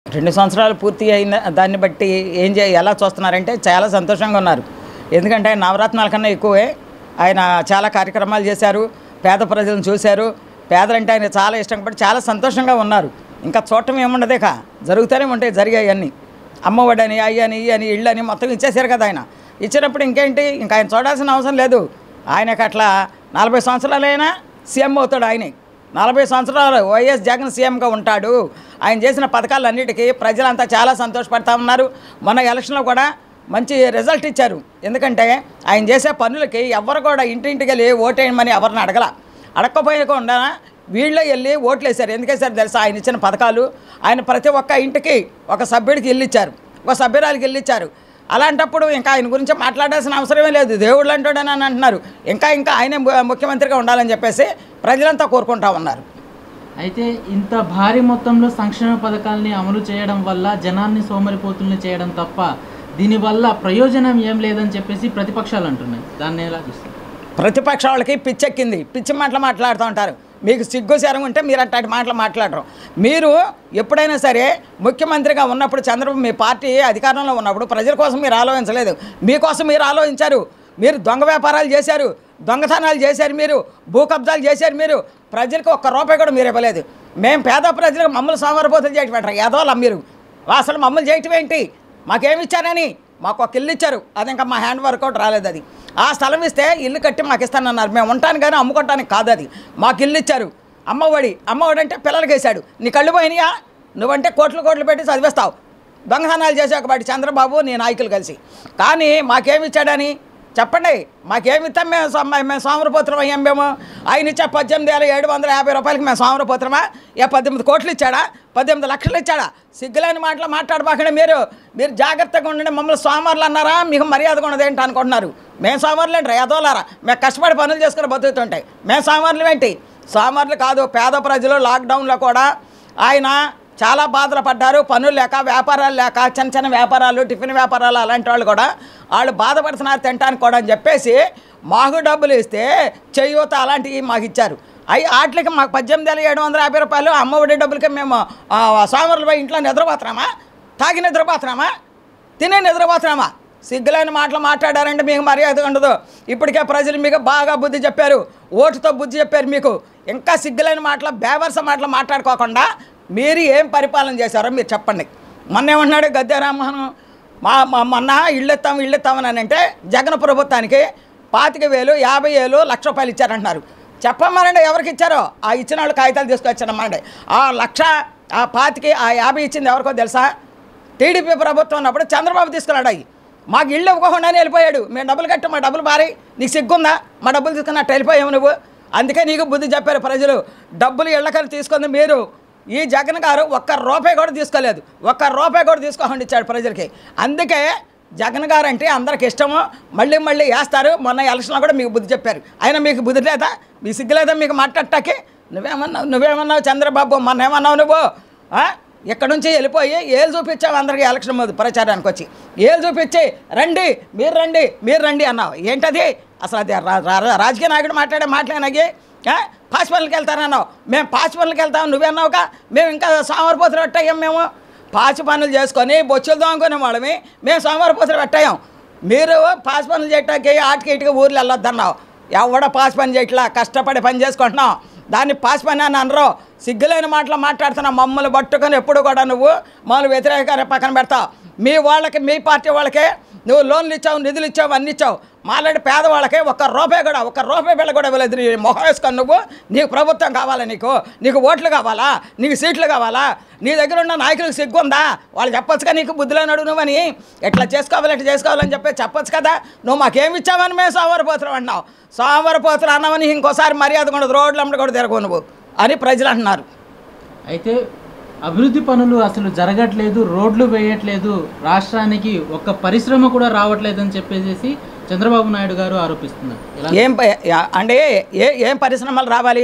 రెండు సంవత్సరాలు పూర్తి అయిన దాన్ని బట్టి ఏం చే ఎలా చూస్తున్నారంటే చాలా సంతోషంగా ఉన్నారు ఎందుకంటే ఆయన నవరత్నాల కన్నా ఎక్కువే ఆయన చాలా కార్యక్రమాలు చేశారు పేద ప్రజలను చూశారు పేదలంటే ఆయన చాలా ఇష్టం కాబట్టి చాలా సంతోషంగా ఉన్నారు ఇంకా చూడటం ఏముండదేక జరుగుతూనే ఉంటాయి జరిగాయి అన్నీ అమ్మఒడని అయ్యని ఇయ్యని ఇళ్ళని మొత్తం ఇచ్చేసారు కదా ఆయన ఇచ్చినప్పుడు ఇంకేంటి ఇంకా ఆయన చూడాల్సిన అవసరం లేదు ఆయనకు అట్లా నలభై సంవత్సరాలైనా సీఎం అవుతాడు ఆయనే నలభై సంవత్సరాలు వైఎస్ జగన్ సీఎంగా ఉంటాడు ఆయన చేసిన పథకాలన్నిటికీ ప్రజలంతా చాలా సంతోషపడతా ఉన్నారు మొన్న ఎలక్షన్లో కూడా మంచి రిజల్ట్ ఇచ్చారు ఎందుకంటే ఆయన చేసే పనులకి ఎవరు కూడా ఇంటింటికి వెళ్ళి ఓటేయమని ఎవరిని అడగల అడగకపోయకుండా వీళ్ళే వెళ్ళి ఓట్లు వేశారు ఎందుకేసారు తెలుసా ఆయన ఇచ్చిన పథకాలు ఆయన ప్రతి ఒక్క ఇంటికి ఒక సభ్యుడికి ఇల్లు ఇచ్చారు ఒక సభ్యురాలకి ఇల్లు ఇచ్చారు అలాంటప్పుడు ఇంకా ఆయన గురించి మాట్లాడాల్సిన అవసరమే లేదు దేవుళ్ళు అంటాడని అని అంటున్నారు ఇంకా ఇంకా ఆయనే ము- ముఖ్యమంత్రిగా ఉండాలని చెప్పేసి ప్రజలంతా కోరుకుంటా ఉన్నారు అయితే ఇంత భారీ మొత్తంలో సంక్షేమ పథకాల్ని అమలు చేయడం వల్ల జనాన్ని సోమరిపోతుల్ని చేయడం తప్ప దీనివల్ల ప్రయోజనం ఏం లేదని చెప్పేసి ప్రతిపక్షాలు అంటున్నాయి దాన్ని ఎలా చూస్తారు ప్రతిపక్ష వాళ్ళకి పిచ్చెక్కింది పిచ్చి మాటలు మాట్లాడుతూ ఉంటారు మీకు సిగ్గు శరం ఉంటే మీరు అట్లాంటి మాటలు మాట్లాడరు మీరు ఎప్పుడైనా సరే ముఖ్యమంత్రిగా ఉన్నప్పుడు చంద్రబాబు మీ పార్టీ అధికారంలో ఉన్నప్పుడు ప్రజల కోసం మీరు ఆలోచించలేదు మీకోసం మీరు ఆలోచించారు మీరు దొంగ వ్యాపారాలు చేశారు దొంగతనాలు చేశారు మీరు భూ కబ్జాలు చేశారు మీరు ప్రజలకు ఒక్క రూపాయి కూడా మీరు ఇవ్వలేదు మేము పేద ప్రజలకు మమ్మల్ని సోమరపోతులు చేయటం పెట్టరు ఏదోలా మీరు అసలు మమ్మల్ని చేయటం ఏంటి మాకేమి ఇచ్చారని మాకు ఒక ఇల్లు ఇచ్చారు అది ఇంకా మా హ్యాండ్ వర్కౌట్ రాలేదు అది ఆ స్థలం ఇస్తే ఇల్లు కట్టి మాకు ఇస్తానన్నారు మేము ఉంటాను కానీ అమ్ముకోవటానికి కాదు అది మాకు ఇల్లు ఇచ్చారు అమ్మఒడి అమ్మఒడి అంటే పిల్లలకి వేశాడు నీ కళ్ళు పోయినాయా నువ్వంటే కోట్లు కోట్లు పెట్టి చదివిస్తావు దొంగతనాలు చేసాక వాటి చంద్రబాబు నీ నాయకులు కలిసి కానీ మాకేమి ఇచ్చాడని చెప్పండి మాకేమి ఇస్తాం మేము సొమ్మ- మేము సోమరపోత్రం అయ్యాం మేము ఆయన ఇచ్చా పద్దెనిమిది వేల ఏడు వందల యాభై రూపాయలకి మేము సోమరపోత్రమా ఏ పద్దెనిమిది కోట్లు ఇచ్చాడా పద్దెనిమిది లక్షలు ఇచ్చాడా సిగ్గులేని మాటలు మాట్లాడబాకండి మీరు మీరు జాగ్రత్తగా ఉండండి మమ్మల్ని సోమవారులు అన్నారా మీకు మర్యాదగా ఉన్నది ఏంటి అనుకుంటున్నారు మేము సోమవారులు ఏంటి ఎదోలారా మేము కష్టపడి పనులు చేసుకుని బతుకుతుంటాయి మేము సోమవారులు ఏంటి సోమవారులు కాదు పేద ప్రజలు లాక్డౌన్లో కూడా ఆయన చాలా బాధలు పడ్డారు పనులు లేక వ్యాపారాలు లేక చిన్న చిన్న వ్యాపారాలు టిఫిన్ వ్యాపారాలు అలాంటి వాళ్ళు కూడా వాళ్ళు బాధపడుతున్నారు తినడానికి కూడా అని చెప్పేసి మాకు డబ్బులు ఇస్తే చెయ్యూత అలాంటివి మాకు ఇచ్చారు అవి వాటికి మాకు పద్దెనిమిది వేల ఏడు వందల యాభై రూపాయలు అమ్మ ఒడి డబ్బులకి మేము ఆ, సోమవారం పోయి ఇంట్లో నిద్రపోతున్నామా తాగి నిద్రపోతున్నామా తినే నిద్రపోతున్నామా సిగ్గులేని మాటలు మాట్లాడారంటే మీకు మర్యాద ఉండదు ఇప్పటికే ప్రజలు మీకు బాగా బుద్ధి చెప్పారు ఓటుతో బుద్ధి చెప్పారు మీకు ఇంకా సిగ్గులేని మాటలు బేవర్స మాటలు మాట్లాడుకోకుండా మీరు ఏం పరిపాలన చేశారో మీరు చెప్పండి మొన్న ఏమన్నాడు గద్దె రామ్మోహన్ మా మా- మొన్న ఇళ్ళు ఇస్తాం ఇళ్ళు ఇస్తామని అని అంటే జగన్ ప్రభుత్వానికి పాతిక వేలు యాభై వేలు లక్ష రూపాయలు ఇచ్చారంటున్నారు చెప్పమనండి ఎవరికి ఇచ్చారో ఆ ఇచ్చిన వాళ్ళు కాగితాలు తీసుకొచ్చానమ్మండి ఆ లక్ష ఆ పాతికి ఆ యాభై ఇచ్చింది ఎవరికో తెలుసా టీడీపీ ప్రభుత్వం ఉన్నప్పుడు చంద్రబాబు తీసుకున్నాడు అవి మాకు ఇల్లు ఇవ్వకుండానే వెళ్ళిపోయాడు మేము డబ్బులు కట్టి మా డబ్బులు పారి నీకు సిగ్గుందా మా డబ్బులు తీసుకున్నట్టు వెళ్ళిపోయావు నువ్వు అందుకే నీకు బుద్ధి చెప్పారు ప్రజలు డబ్బులు ఇళ్ళకని తీసుకుంది మీరు ఈ జగన్ గారు ఒక్క రూపాయి కూడా తీసుకోలేదు ఒక్క రూపాయి కూడా తీసుకోకుండా ఇచ్చాడు ప్రజలకి అందుకే జగన్ గారు అంటే అందరికి ఇష్టము మళ్ళీ మళ్ళీ వేస్తారు మొన్న ఎలక్షన్లో కూడా మీకు బుద్ధి చెప్పారు అయినా మీకు బుద్ధి లేదా మీ సిగ్గు లేదా మీకు మాట్లాడటానికి నువ్వేమన్నావు నువ్వేమన్నావు చంద్రబాబు మొన్న ఏమన్నావు నువ్వు ఆ? ఇక్కడ నుంచి వెళ్ళిపోయి ఏళ్ళు చూపించావు అందరికీ ఎలక్షన్ ముందు ప్రచారానికి వచ్చి ఏళ్ళు చూపించి రండి మీరు రండి మీరు రండి అన్నావు ఏంటది అసలు అది రా- రా- రాజకీయ నాయకుడు మాట్లాడే మాటలేనాగి పాచి పనులకి వెళ్తానన్నావు మేము పాచి పనులకి వెళ్తాం నువ్వన్నావుగా మేము ఇంకా సోమవారపోతులు పెట్టాం మేము పాచి పనులు చేసుకొని బొచ్చులు దోముకునే వాళ్ళమి మేము సోమవారపోతులు పెట్టాం మీరు పాచి పనులు చేయటానికి ఆటికి ఇటుకి ఊర్లు వెళ్ళొద్దన్నావు ఎవడ పాచి పని చేయట్లా కష్టపడి పని చేసుకుంటున్నాం దాన్ని పాచి పని అని అనరు సిగ్గులేని మాటలు మాట్లాడుతున్నావు మమ్మల్ని పట్టుకొని ఎప్పుడు కూడా నువ్వు మమ్మల్ని వ్యతిరేకంగా పక్కన పెడతావు మీ వాళ్ళకి మీ పార్టీ వాళ్ళకే నువ్వు లోన్లు ఇచ్చావు నిధులు ఇచ్చావు అన్ని ఇచ్చావు మాలాంటి పేదవాళ్ళకి ఒక్క రూపాయి కూడా ఒక్క రూపాయి బిళ్ళ కూడా ఇవ్వలేదు నీ మొహం వేసుకొని నువ్వు నీకు ప్రభుత్వం కావాలా నీకు నీకు ఓట్లు కావాలా నీకు సీట్లు కావాలా నీ దగ్గర ఉన్న నాయకులకు సిగ్గు ఉందా వాళ్ళు చెప్పొచ్చుగా నీకు బుద్ధిలో నడు నువ్వని ఎట్లా చేసుకోవాలి ఎట్లా చేసుకోవాలని చెప్పి చెప్పొచ్చు కదా నువ్వు మాకేమి ఇచ్చావని మేము సోమవారపోతున్నాం అన్నావు సోమవారపోతులు అన్నామని ఇంకోసారి మర్యాద ఉండదు రోడ్లు అమ్మడి కూడా తిరగవు నువ్వు అని ప్రజలు అంటున్నారు అయితే అభివృద్ధి పనులు అసలు జరగట్లేదు రోడ్లు వేయట్లేదు రాష్ట్రానికి ఒక్క పరిశ్రమ కూడా రావట్లేదు అని చెప్పేసి చంద్రబాబు నాయుడు గారు ఆరోపిస్తున్నారు ఎలా ఏం ప- యా- అంటే ఏ ఏం పరిశ్రమలు రావాలి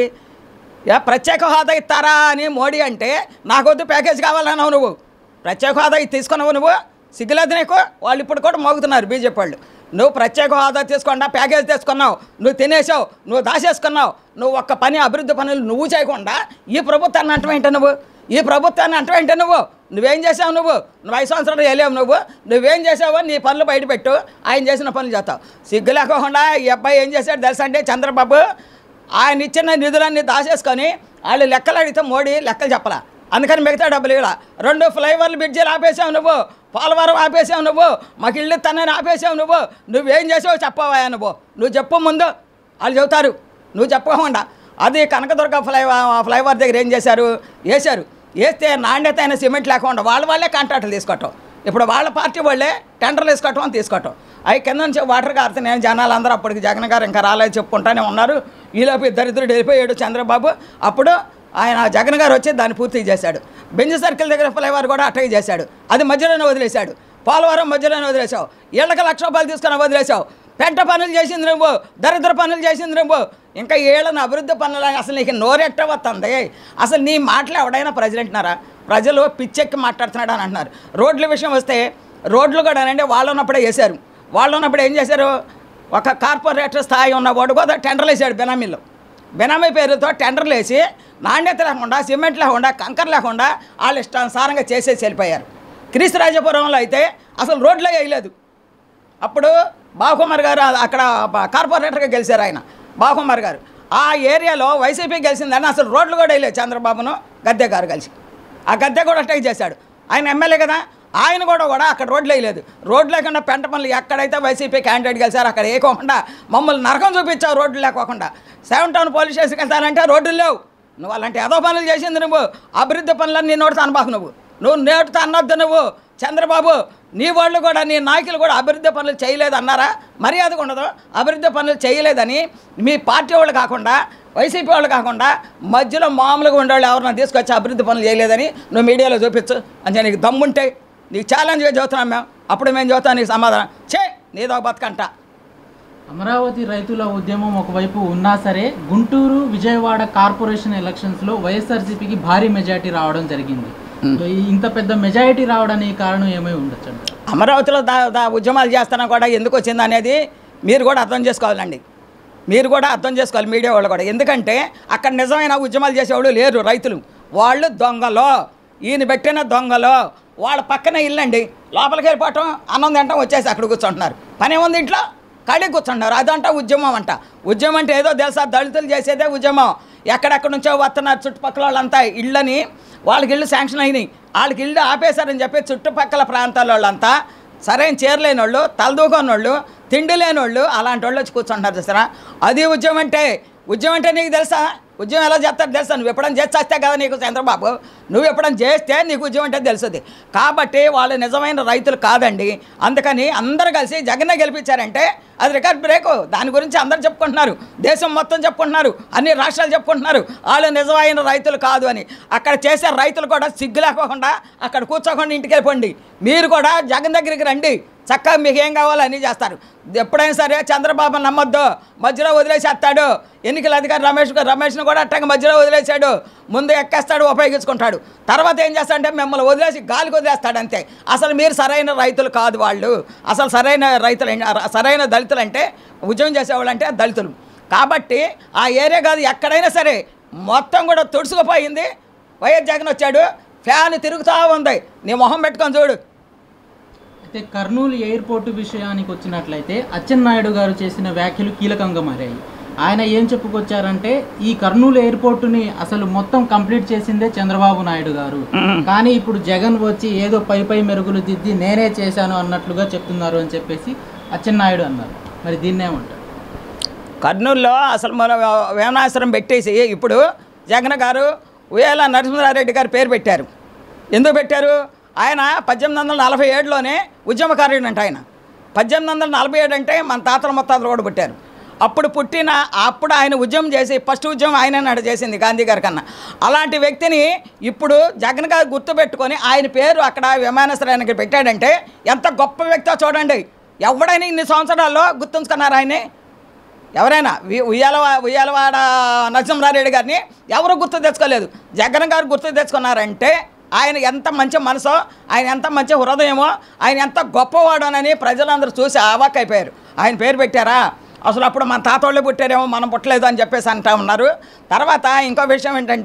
యా ప్రత్యేక హోదా ఇస్తారా అని మోడీ అంటే నాకొద్దు ప్యాకేజ్ కావాలన్నావు నువ్వు ప్రత్యేక హోదా ఇది తీసుకున్నావు నువ్వు సిగ్గులేదు నీకు వాళ్ళు ఇప్పుడు కూడా మోగుతున్నారు బీజేపీ వాళ్ళు నువ్వు ప్రత్యేక హోదా తీసుకుండా ప్యాకేజ్ తీసుకున్నావు నువ్వు తినేసావు నువ్వు దాచేసుకున్నావు నువ్వు ఒక్క పని అభివృద్ధి పనులు నువ్వు చేయకుండా ఈ ప్రభుత్వాన్ని అంటమేంటి నువ్వు ఈ ప్రభుత్వాన్ని అంటే నువ్వు నువ్వేం చేసావు నువ్వు నువ్వు ఐదు సంవత్సరాలు వెళ్ళావు నువ్వు నువ్వేం చేసావో నీ పనులు బయటపెట్టు ఆయన చేసిన పనులు చేస్తావు సిగ్గు లేకోకుండా ఈ అబ్బాయి ఏం చేశాడు తెలుసా అంటే చంద్రబాబు ఆయన ఇచ్చిన నిధులన్నీ దాచేసుకొని వాళ్ళు లెక్కలు అడిగితే మోడీ లెక్కలు చెప్పలా అందుకని మిగతా డబ్బులు ఇలా రెండు ఫ్లైఓవర్లు బ్రిడ్జిలు ఆపేసావు నువ్వు పోలవరం ఆపేసావు నువ్వు మాకు ఇల్లు తనని ఆపేసావు నువ్వు నువ్వేం చేసావు చెప్పవా నువ్వు నువ్వు చెప్పు ముందు వాళ్ళు చెబుతారు నువ్వు చెప్పకుండా అది కనకదుర్గ ఫ్లై ఫ్లైఓవర్ దగ్గర ఏం చేశారు వేశారు వేస్తే నాణ్యత అయిన సిమెంట్ లేకుండా వాళ్ళ వాళ్ళే కాంట్రాక్టులు తీసుకోవటం ఇప్పుడు వాళ్ళ పార్టీ వాళ్ళే టెండర్లు వేసుకోవటం తీసుకోవటం అవి కింద నుంచి వాటర్ కారుతున్నాయి జనాలు అందరూ అప్పటికి జగన్ గారు ఇంకా రాలేదు చెప్పుకుంటానే ఉన్నారు ఈలోపు దరిద్రుడు వెళ్ళిపోయాడు చంద్రబాబు అప్పుడు ఆయన జగన్ గారు వచ్చి దాన్ని పూర్తి చేశాడు బెంజ్ సర్కిల్ దగ్గర ఫ్లైఓవర్ కూడా అట్టగే చేశాడు అది మధ్యలోనే వదిలేశాడు పోలవరం మధ్యలోనే వదిలేశావు ఏళ్ళకి లక్ష రూపాయలు తీసుకొని వదిలేశావు పెంట పనులు చేసింది నువ్వు దరిద్ర పనులు చేసింది నువ్వు ఇంకా ఏళ్ళని అభివృద్ధి పనులు అసలు నీకు నోరెట్ట వస్తుంది అసలు నీ మాటలు ఎవడైనా ప్రజలు అంటున్నారా ప్రజలు పిచ్చెక్కి మాట్లాడుతున్నాడు అని అంటున్నారు రోడ్ల విషయం వస్తే రోడ్లు కూడా అంటే వాళ్ళు ఉన్నప్పుడే వేశారు వాళ్ళు ఉన్నప్పుడు ఏం చేశారు ఒక కార్పొరేటర్ స్థాయి ఉన్నవాడు కూడా టెండర్లు వేసాడు బెనామీలో బెనామీ పేరుతో టెండర్లు వేసి నాణ్యత లేకుండా సిమెంట్ లేకుండా కంకర్ లేకుండా వాళ్ళు ఇష్టానుసారంగా చేసేసి వెళ్ళిపోయారు క్రీస్తురాజపురంలో అయితే అసలు రోడ్లే వేయలేదు అప్పుడు బాహుకుమార్ గారు అక్కడ కార్పొరేటర్గా గెలిచారు ఆయన బాహుకుమార్ గారు ఆ ఏరియాలో వైసీపీ గెలిచిందని అసలు రోడ్లు కూడా వేయలేదు చంద్రబాబును గద్దె గారు కలిసి ఆ గద్దె కూడా అటాక్ చేశాడు ఆయన ఎమ్మెల్యే కదా ఆయన కూడా కూడా అక్కడ రోడ్లు వేయలేదు రోడ్లు లేకుండా పెంట పనులు ఎక్కడైతే వైసీపీ క్యాండిడేట్ గెలిచారో అక్కడ వేయకోకుండా మమ్మల్ని నరకం చూపించావు రోడ్లు లేకోకుండా సెవెన్ టౌన్ పోలీస్ స్టేషన్కి వెళ్తానంటే రోడ్లు లేవు నువ్వు అలాంటి ఏదో పనులు చేసింది నువ్వు అభివృద్ధి పనులన్నీ నీ నోటితో అనబాకు నువ్వు నువ్వు నేటితో అనొద్దు నువ్వు చంద్రబాబు నీ వాళ్ళు కూడా నీ నాయకులు కూడా అభివృద్ధి పనులు చేయలేదు అన్నారా మర్యాదగా ఉండదు అభివృద్ధి పనులు చేయలేదని మీ పార్టీ వాళ్ళు కాకుండా వైసీపీ వాళ్ళు కాకుండా మధ్యలో మామూలుగా ఉండేవాళ్ళు ఎవరన్నా తీసుకొచ్చి అభివృద్ధి పనులు చేయలేదని నువ్వు మీడియాలో చూపించు అంటే నీకు దమ్ముంటే నీకు ఛాలెంజ్గా చదువుతున్నాం మేము అప్పుడు మేము చదువుతాం నీకు సమాధానం చే నీదో బతకంట అమరావతి రైతుల ఉద్యమం ఒకవైపు ఉన్నా సరే గుంటూరు విజయవాడ కార్పొరేషన్ ఎలక్షన్స్లో వైఎస్ఆర్సీపీకి భారీ మెజారిటీ రావడం జరిగింది సో ఈ ఇంత పెద్ద మెజారిటీ రావడానికి కారణం ఏమై ఉండొచ్చు అంటారు? అమరావతిలో దా దా ఉద్యమాలు చేస్తున్నా కూడా ఎందుకు వచ్చింది అనేది మీరు కూడా అర్థం చేసుకోవాలండి మీరు కూడా అర్థం చేసుకోవాలి మీడియా వాళ్ళు కూడా ఎందుకంటే అక్కడ నిజమైన ఉద్యమాలు చేసేవాళ్ళు లేరు రైతులు వాళ్ళు దొంగలో ఈయన పెట్టిన దొంగలో వాళ్ళ పక్కనే ఇల్లండి లోపలికి వెళ్ళిపోవటం అన్నం తింటాం వచ్చేసి అక్కడ కూర్చుంటున్నారు పని ఏముంది ఇంట్లో ఖాళీ కూర్చుంటున్నారు అదంట ఉద్యమం అంట ఉద్యమం అంటే ఏదో తెలుసా దళితులు చేసేదే ఉద్యమం ఎక్కడెక్కడ నుంచో వస్తున్నారు చుట్టుపక్కల వాళ్ళంతా ఇళ్ళని వాళ్ళకి ఇల్లు శాంక్షన్ అయినాయి వాళ్ళకి ఇల్లు ఆపేశారని చెప్పి చుట్టుపక్కల ప్రాంతాల వాళ్ళంతా సరైన చేరలేని వాళ్ళు తలదూకొని వాళ్ళు తిండి లేని వాళ్ళు అలాంటి వాళ్ళు వచ్చి కూర్చుంటున్నారు చూసారా అది ఉద్యమం అంటే ఉద్యమం అంటే నీకు తెలుసా ఉద్యమం ఎలా చేస్తారో తెలుసా నువ్వు ఎప్పుడైనా చేసి వస్తే కదా నీకు చంద్రబాబు నువ్వు ఎప్పుడైనా చేస్తే నీకు ఉద్యమం అంటే తెలుస్తుంది కాబట్టి వాళ్ళు నిజమైన రైతులు కాదండి అందుకని అందరూ కలిసి జగన్నే గెలిపించారంటే అది రికార్డ్ బ్రేక్ దాని గురించి అందరు చెప్పుకుంటున్నారు దేశం మొత్తం చెప్పుకుంటున్నారు అన్ని రాష్ట్రాలు చెప్పుకుంటున్నారు వాళ్ళు నిజమైన రైతులు కాదు అని అక్కడ చేసే రైతులు కూడా సిగ్గు లేకోకుండా అక్కడ కూర్చోకుండా ఇంటికి వెళ్ళిపోండి మీరు కూడా జగన్ దగ్గరికి రండి చక్కగా మీకు ఏం కావాలో అన్నీ చేస్తారు ఎప్పుడైనా సరే చంద్రబాబు నమ్మొద్దు మధ్యలో వదిలేసేస్తాడు ఎన్నికల అధికారి రమేష్ రమేష్ను కూడా అట్టగా మధ్యలో వదిలేశాడు ముందు ఎక్కేస్తాడు ఉపయోగించుకుంటాడు తర్వాత ఏం చేస్తాడంటే మిమ్మల్ని వదిలేసి గాలికి వదిలేస్తాడు అంతే అసలు మీరు సరైన రైతులు కాదు వాళ్ళు అసలు సరైన రైతులు అంటే- సరైన దళితులు అంటే ఉద్యోగం చేసేవాళ్ళు అంటే దళితులు కాబట్టి ఆ ఏరియా కాదు ఎక్కడైనా సరే మొత్తం కూడా తుడుచుకుపోయింది వైఎస్ జగన్ వచ్చాడు ఫ్యాన్ తిరుగుతూ ఉంది నీ మొహం పెట్టుకొని చూడు అయితే కర్నూలు ఎయిర్పోర్టు విషయానికి వచ్చినట్లయితే అచ్చెన్నాయుడు గారు చేసిన వ్యాఖ్యలు కీలకంగా మారాయి ఆయన ఏం చెప్పుకొచ్చారంటే ఈ కర్నూలు ఎయిర్పోర్టుని అసలు మొత్తం కంప్లీట్ చేసిందే చంద్రబాబు నాయుడు గారు కానీ ఇప్పుడు జగన్ వచ్చి ఏదో పై పై మెరుగులు దిద్ది నేనే చేశాను అన్నట్లుగా చెప్తున్నారు అని చెప్పేసి అచ్చెన్నాయుడు అన్నారు మరి దీన్నేమంటారు కర్నూలులో అసలు మన వేమనాశ్వరం పెట్టేసి ఇప్పుడు జగన్ గారు ఉయ్యాల నరసింహారెడ్డి గారు పేరు పెట్టారు ఎందుకు పెట్టారు ఆయన పద్దెనిమిది వందల నలభై ఏడులోనే ఉద్యమకారుడు అంట ఆయన పద్దెనిమిది వందల నలభై ఏడు అంటే మన తాతల ముత్తాతలు కూడా పుట్టారు అప్పుడు పుట్టిన అప్పుడు ఆయన ఉద్యమం చేసి ఫస్ట్ ఉద్యమం ఆయన నాడు చేసింది గాంధీ గారి కన్నా అలాంటి వ్యక్తిని ఇప్పుడు జగన్ గారు గుర్తుపెట్టుకొని ఆయన పేరు అక్కడ విమానాశ్రయానికి పెట్టాడంటే ఎంత గొప్ప వ్యక్తో చూడండి ఎవడైనా ఇన్ని సంవత్సరాల్లో గుర్తుంచుకున్నారు ఆయన్ని ఎవరైనా వి- ఉయ్యాల ఉయ్యాలవాడ నరసింహారెడ్డి గారిని ఎవరు గుర్తు తెచ్చుకోలేదు జగన్ గారు గుర్తు తెచ్చుకున్నారంటే ఆయన ఎంత మంచి మనసో ఆయన ఎంత మంచి హృదయమో ఆయన ఎంత గొప్పవాడోనని ప్రజలందరూ చూసి అవాక్ అయిపోయారు ఆయన పేరు పెట్టారా అసలు అప్పుడు మన తాతోళ్ళే పుట్టారేమో మనం పుట్టలేదు అని చెప్పేసి అంటా ఉన్నారు తర్వాత ఇంకో విషయం ఏంటంటే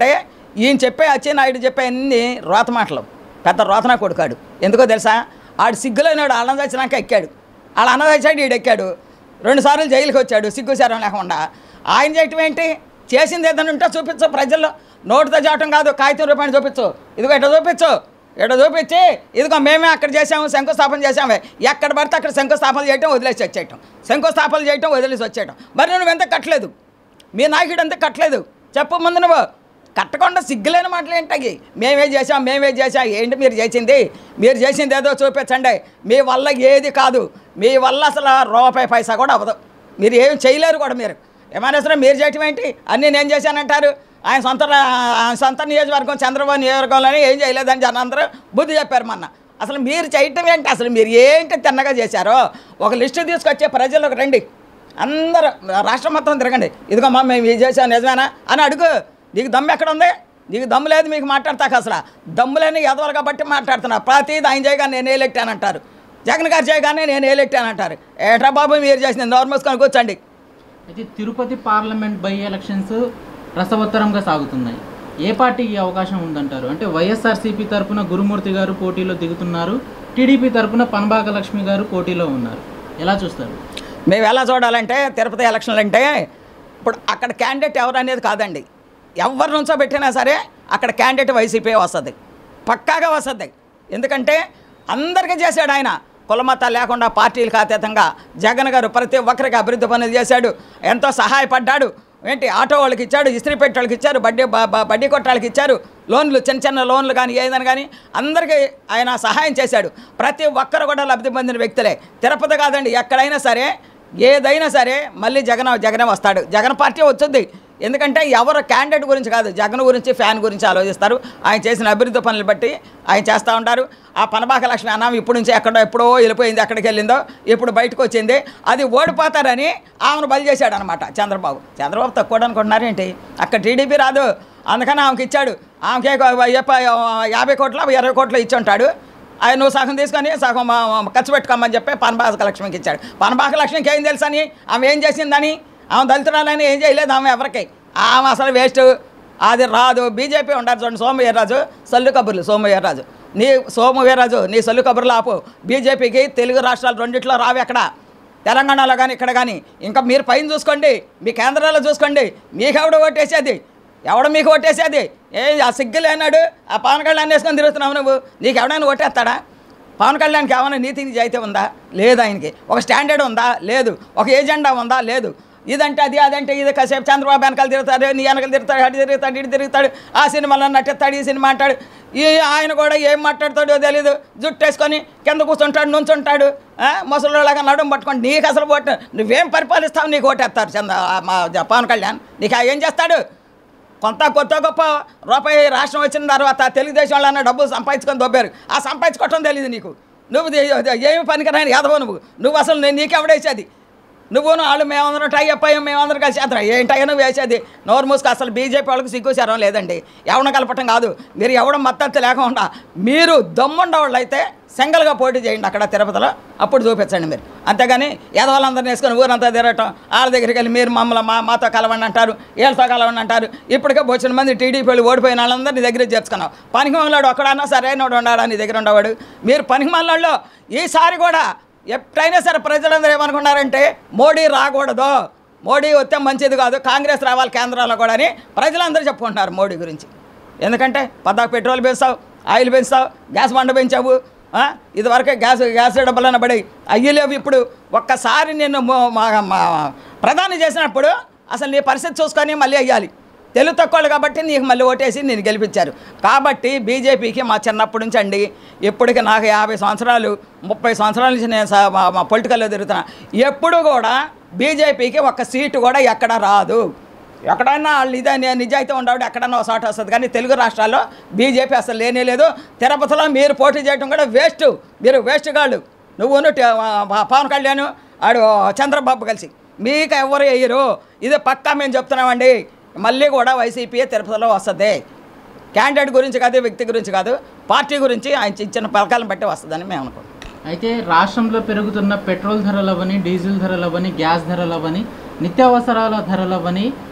ఈయన చెప్పే అచ్చెన్నాయుడు చెప్పే అన్ని రోత మాటలు పెద్ద రోతనా కొడుకాడు ఎందుకో తెలుసా ఆడు సిగ్గులేనాడు అన్నం చచ్చినాక ఎక్కాడు వాళ్ళ అన్నం చచ్చాడు ఈడు ఎక్కాడు రెండుసార్లు జైలుకి వచ్చాడు సిగ్గు శరం లేకుండా ఆయన చేయటం ఏంటి చేసింది ఏదైనా ఉంటే చూపించు ప్రజల్లో నోటితో చేయటం కాదు కాగితం రూపాయలు చూపించు ఇదిగో ఎట్లా చూపించు ఎట్లా చూపించి ఇదిగో మేమే అక్కడ చేసాము శంకుస్థాపన చేసామే ఎక్కడ పడితే అక్కడ శంకుస్థాపన చేయటం వదిలేసి వచ్చేయటం శంకుస్థాపన చేయటం వదిలేసి వచ్చేయటం మరి నువ్వు ఎంత కట్టలేదు మీ నాయకుడు అంతా కట్టలేదు చెప్పు ముందు నువ్వు కట్టకుండా సిగ్గులేని మాటలు ఏంటవి మేమే చేసాం మేమే చేసాం ఏంటి మీరు చేసింది మీరు చేసింది ఏదో చూపించండి మీ వల్ల ఏది కాదు మీ వల్ల అసలు రూపాయి పైసా కూడా అవ్వదు మీరు ఏం చేయలేరు కూడా మీరు ఏమైనా సరే మీరు చేయటం ఏంటి అన్నీ నేను చేశానంటారు ఆయన సొంత రా- ఆయన సొంత నియోజకవర్గం చంద్రబాబు నియోజకవర్గంలోనే ఏం చేయలేదని జనం అందరూ బుద్ధి చెప్పారు మొన్న అసలు మీరు చేయటం ఏంటి అసలు మీరు ఏంటి తిన్నగా చేశారో ఒక లిస్టు తీసుకొచ్చే ప్రజలకు రండి అందరూ రాష్ట్రం మొత్తం తిరగండి ఇదిగోమ్మా మేము ఇది చేసాం నిజమేనా అని అడుగు నీకు దమ్ము ఎక్కడ ఉంది నీకు దమ్ము లేదు మీకు మాట్లాడతాక అసలు దమ్ము లేని ఎదవలు కాబట్టి మాట్లాడుతున్నా ప్రతిది ఆయన చేయగానే నేను ఏలెట్టానంటారు జగన్ గారు చేయగానే నేను ఏలెట్టానంటారు ఏట్రా బాబు మీరు చేసింది నోరు మూసుకొని కూర్చోండి అయితే తిరుపతి పార్లమెంట్ బై ఎలక్షన్స్ రసవత్తరంగా సాగుతున్నాయి ఏ పార్టీకి అవకాశం ఉందంటారు అంటే వైఎస్ఆర్సీపీ తరపున గురుమూర్తి గారు పోటీలో దిగుతున్నారు టీడీపీ తరపున పనబాక లక్ష్మి గారు పోటీలో ఉన్నారు ఎలా చూస్తారు మేము ఎలా చూడాలంటే తిరుపతి ఎలక్షన్లు అంటే ఇప్పుడు అక్కడ క్యాండిడేట్ ఎవరు అనేది కాదండి ఎవరి నుంచో పెట్టినా సరే అక్కడ క్యాండిడేట్ వైసీపీ వస్తుంది పక్కాగా వస్తుంది ఎందుకంటే అందరికీ చేశాడు ఆయన కులమతాలు లేకుండా పార్టీలకు అతీతంగా జగన్ గారు ప్రతి ఒక్కరికి అభివృద్ధి పనులు చేశాడు ఎంతో సహాయపడ్డాడు ఏంటి ఆటో వాళ్ళకి ఇచ్చాడు ఇస్త్రీ పెట్టే వాళ్ళకి ఇచ్చారు బడ్డీ బ- బ- బడ్డీ కొట్టాలకి ఇచ్చారు లోన్లు చిన్న చిన్న లోన్లు కానీ ఏదైనా కానీ అందరికీ ఆయన సహాయం చేశాడు ప్రతి ఒక్కరు కూడా లబ్ధి పొందిన వ్యక్తులే తిరుపతి కాదండి ఎక్కడైనా సరే ఏదైనా సరే మళ్ళీ జగన్ జగనే వస్తాడు జగన్ పార్టీ వచ్చుద్ది ఎందుకంటే ఎవరు క్యాండిడేట్ గురించి కాదు జగన్ గురించి ఫ్యాన్ గురించి ఆలోచిస్తారు ఆయన చేసిన అభివృద్ధి పనులు బట్టి ఆయన చేస్తూ ఉంటారు ఆ పనబాక లక్ష్మి అన్నం ఇప్పుడు నుంచి ఎక్కడో ఎప్పుడో వెళ్ళిపోయింది ఎక్కడికి వెళ్ళిందో ఇప్పుడు బయటకు వచ్చింది అది ఓడిపోతారని ఆమెను బలి చేశాడు అనమాట చంద్రబాబు చంద్రబాబు తక్కువ అనుకుంటున్నారేంటి అక్కడ టీడీపీ రాదు అందుకని ఆమెకి ఇచ్చాడు ఆమెకే ఒక యప్ప- యాభై కోట్ల ఇరవై కోట్లు ఇచ్చి ఉంటాడు ఆయన నువ్వు సగం తీసుకొని సగం మా- మా ఖర్చు పెట్టుకోమని చెప్పి పనబాక లక్ష్మికి ఇచ్చాడు పనబాక లక్ష్మికి ఏం తెలుసని ఆమె ఏం చేసిందని ఆమె దళితురాలని ఏం చేయలేదు ఆమె ఎవరికి ఆమె అసలు వేస్ట్ అది రాదు బీజేపీ ఉంటారు చూడండి సోమవీర్రాజు సల్లు కబుర్లు సోమవీర్రాజు నీ సోమవీర్రాజు నీ సల్లు కబుర్లు ఆపు బీజేపీకి తెలుగు రాష్ట్రాలు రెండిట్లో రావు ఎక్కడ తెలంగాణలో కానీ ఇక్కడ కానీ ఇంకా మీరు పైన చూసుకోండి మీ కేంద్రాల్లో చూసుకోండి మీకెవడు ఓటేసేది ఎవడు మీకు ఓటేసేది ఏ ఆ సిగ్గు లేనాడు ఆ పవన్ కళ్యాణ్ వేసుకొని తిరుగుతున్నావు నువ్వు నీకు ఎవడైనా ఓటేస్తాడా పవన్ కళ్యాణ్కి ఏమైనా నీతి నిజాయితీ ఉందా లేదు ఆయనకి ఒక స్టాండర్డ్ ఉందా లేదు ఒక ఏజెండా ఉందా లేదు ఇదంటే అది అదంటే ఇది కాసేపు చంద్రబాబు వెనకాల తిరుగుతాడు నీ వెనకాల తిరుగుతాడు అటు తిరుగుతాడు ఇటు తిరుగుతాడు ఆ సినిమాలో నటిస్తాడు ఈ సినిమా అంటాడు ఈ ఆయన కూడా ఏం మాట్లాడతాడో తెలియదు జుట్టు వేసుకొని కింద కూర్చుంటాడు నుంచుంటాడు ఆ, ముసలిలాగా నడుము పట్టుకొని నీకు అసలు ఓటు నువ్వేం పరిపాలిస్తావు నీకు ఓటేస్తారు చంద్ర ఆ, మా జ- పవన్ కళ్యాణ్ నీకు ఆ ఏం చేస్తాడు కొంత కొత్త గొప్ప రూపాయి రాష్ట్రం వచ్చిన తర్వాత తెలుగుదేశం వాళ్ళన్న డబ్బులు సంపాదించుకొని దొబ్బారు ఆ సంపాదించుకోవటం తెలియదు నీకు నువ్వు దే- ఏమి పనికిరాని యాదవ నువ్వు నువ్వు అసలు నేను నీకెవడేసేది నువ్వు వాళ్ళు మేమందరం టై అప్ అయ్యాం మేమందరం కలిసి చేద్దాం ఏంటయ్యా నువ్వు వేసేది నోరు మూసుకు అసలు బీజేపీ వాళ్ళకి సిగ్గు శరం లేదండి ఎవడ కలపటం కాదు మీరు ఎవడ మద్దతు లేకుండా మీరు దమ్ముండ వాళ్ళు అయితే సింగల్గా పోటీ చేయండి అక్కడ తిరుపతిలో అప్పుడు చూపించండి మీరు అంతేగాని ఎదవాళ్ళందరినీ వేసుకొని ఊరంతా తిరగటం వాళ్ళ దగ్గరికి వెళ్ళి మీరు మమ్మల్ని మా మాతో కలవండి అంటారు వీళ్ళతో కలవండి అంటారు ఇప్పటికే వచ్చిన మంది టీడీపీ వాళ్ళు ఓడిపోయిన వాళ్ళందరినీ దగ్గర చేర్చుకున్నావు పనికి మాలాడు ఒక్కడన్నా సరైనోడు ఉండాడా నీ దగ్గర ఉండేవాడు మీరు పనికి మాలలో ఈసారి కూడా ఎప్పుడైనా సరే ప్రజలందరూ ఏమనుకున్నారంటే మోడీ రాకూడదు మోడీ వస్తే మంచిది కాదు కాంగ్రెస్ రావాలి కేంద్రాల్లో కూడా అని ప్రజలందరూ చెప్పుకుంటున్నారు మోడీ గురించి ఎందుకంటే పద్దాకు పెట్రోల్ పెంచావు ఆయిల్ పెంచావు గ్యాస్ బండ పెంచావు ఆ? ఇదివరకే గ్యాస్ గ్యాస్ డబ్బులన్న పడి అయ్యి లేవు ఇప్పుడు ఒక్కసారి నిన్ను మో- మా- మా ప్రధాని చేసినప్పుడు అసలు నీ పరిస్థితి చూసుకొని మళ్ళీ అయ్యాలి తెలుగు తక్కువలు కాబట్టి నీకు మళ్ళీ ఓటేసి నేను గెలిపించారు కాబట్టి బీజేపీకి మా చిన్నప్పటి నుంచి అండి ఇప్పటికి నాకు యాభై సంవత్సరాలు ముప్పై సంవత్సరాల నుంచి నేను సా- మా- మా పొలిటికల్లో తిరుగుతున్నా ఎప్పుడు కూడా బీజేపీకి ఒక్క సీటు కూడా ఎక్కడ రాదు ఎక్కడైనా వాళ్ళు ఇదే ని- నిజాయితీ ఉండవు ఎక్కడన్నా ఒక చోట వస్తుంది కానీ తెలుగు రాష్ట్రాల్లో బీజేపీ అసలు లేనే లేదు తిరుపతిలో మీరు పోటీ చేయడం కూడా వేస్ట్ మీరు వేస్ట్ గాళ్ళు నువ్వును ట- ఆ, పవన్ కళ్యాణ్ ఆడు చంద్రబాబు కలిసి మీకు ఎవరు వేయరు ఇది పక్కా మేము చెప్తున్నామండి మళ్ళీ కూడా వైసీపీ తిరుపతిలో వస్తుంది క్యాండిడేట్ గురించి కాదు వ్యక్తి గురించి కాదు పార్టీ గురించి ఆయన ఇచ్చిన పథకాలను బట్టి వస్తుందని మేము అనుకుంటాం అయితే రాష్ట్రంలో పెరుగుతున్న పెట్రోల్ ధరలవని డీజిల్ ధరలవని గ్యాస్ ధరలవని నిత్యావసరాల ధరలవని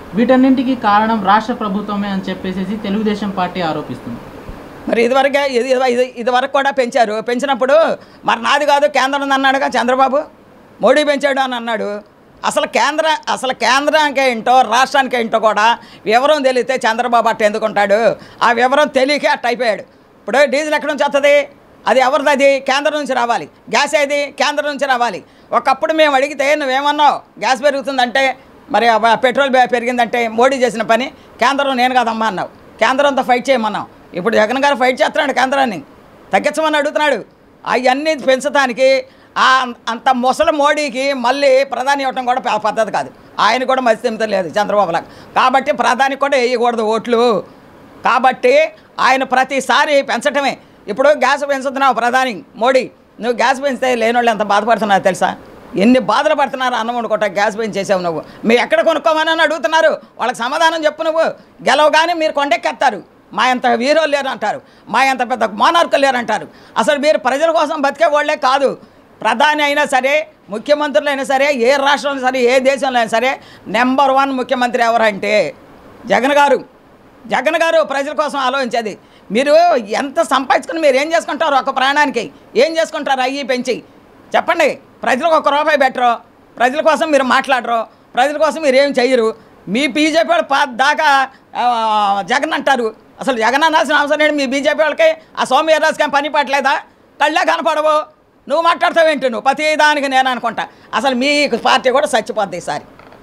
వీటన్నింటికి కారణం రాష్ట్ర ప్రభుత్వమే అని చెప్పేసి తెలుగుదేశం పార్టీ ఆరోపిస్తుంది మరి ఇదివరకే ఇది ఇది ఇదివరకు కూడా పెంచారు పెంచినప్పుడు మరి నాది కాదు కేంద్రం అన్నాడుగా చంద్రబాబు మోడీ పెంచాడు అని అన్నాడు అసలు కేంద్ర అసలు కేంద్రానికి ఏంటో రాష్ట్రానికి ఏంటో కూడా వివరం తెలిగితే చంద్రబాబు అట్ట ఎందుకుంటాడు ఆ వివరం తెలియకే అట్ట అయిపోయాడు ఇప్పుడు డీజిల్ ఎక్కడి నుంచి వస్తుంది అది ఎవరిది అది కేంద్రం నుంచి రావాలి గ్యాస్ ఏది కేంద్రం నుంచి రావాలి ఒకప్పుడు మేము అడిగితే నువ్వేమన్నావు గ్యాస్ పెరుగుతుందంటే మరి ఆ పెట్రోల్ బే- పెరిగిందంటే మోడీ చేసిన పని కేంద్రం నేను కాదమ్మా అన్నావు కేంద్రంతో ఫైట్ చేయమన్నావు ఇప్పుడు జగన్ గారు ఫైట్ చేస్తున్నాడు కేంద్రాన్ని తగ్గించమని అడుగుతున్నాడు అవన్నీ పెంచడానికి ఆ అంత ముసలి మోడీకి మళ్ళీ ప్రధాని ఇవ్వటం కూడా ప- పద్ధతి కాదు ఆయన కూడా మత్స్యంత లేదు చంద్రబాబులకు కాబట్టి ప్రధానికి కూడా వేయకూడదు ఓట్లు కాబట్టి ఆయన ప్రతిసారి పెంచటమే ఇప్పుడు గ్యాస్ పెంచుతున్నావు ప్రధాని మోడీ నువ్వు గ్యాస్ పెంచితే లేని వాళ్ళు ఎంత బాధపడుతున్నారో తెలుసా ఎన్ని బాధలు పడుతున్నారు అన్నం వండుకోట గ్యాస్ పెంచేసావు నువ్వు మీరు ఎక్కడ కొనుక్కోమని అని అడుగుతున్నారు వాళ్ళకి సమాధానం చెప్పు నువ్వు గెలవగానే మీరు కొండెక్కేస్తారు మా ఎంత వీరోలు లేరు అంటారు మా ఎంత పెద్ద మోనార్కులు లేరు అంటారు అసలు మీరు ప్రజల కోసం బతికే వాళ్ళే కాదు ప్రధాని అయినా సరే ముఖ్యమంత్రులు అయినా సరే ఏ రాష్ట్రంలో సరే ఏ దేశంలో అయినా సరే నెంబర్ వన్ ముఖ్యమంత్రి ఎవరంటే జగన్ గారు జగన్ గారు ప్రజల కోసం ఆలోచించేది మీరు ఎంత సంపాదించుకుని మీరు ఏం చేసుకుంటారు ఒక ప్రాణానికి ఏం చేసుకుంటారు అయ్యి పెంచి చెప్పండి ప్రజలకు ఒక రూపాయి పెట్టరు ప్రజల కోసం మీరు మాట్లాడరు ప్రజల కోసం మీరు ఏం చెయ్యరు మీ బీజేపీ వాళ్ళు పా దాకా ఆ, జగన్ అంటారు అసలు జగన్ అనాల్సిన అవసరం ఏంటి మీ బీజేపీ వాళ్ళకి ఆ సోమ వీర్రాజుకి పని పట్టలేదా కళ్ళే కనపడవు నువ్వు మాట్లాడతావేంటి నువ్వు ప్రతి దానికి నేను అనుకుంటా అసలు మీ పార్టీ కూడా చచ్చిపోద్ది ఈసారి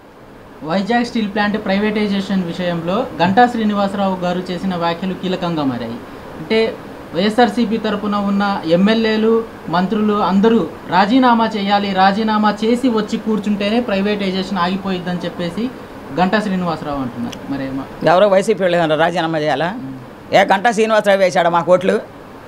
వైజాగ్ స్టీల్ ప్లాంట్ ప్రైవేటైజేషన్ విషయంలో గంటా శ్రీనివాసరావు గారు చేసిన వ్యాఖ్యలు కీలకంగా మారాయి అంటే వైఎస్ఆర్సీపీ తరపున ఉన్న ఎమ్మెల్యేలు మంత్రులు అందరూ రాజీనామా చేయాలి రాజీనామా చేసి వచ్చి కూర్చుంటేనే ప్రైవేటైజేషన్ ఆగిపోయిద్దని చెప్పేసి గంటా శ్రీనివాసరావు అంటున్నారు మరేమో ఎవరో వైసీపీ వాళ్ళు ఏమన్నా రాజీనామా చేయాలా ఏ గంట శ్రీనివాసరావు వేశాడా మా కోట్లు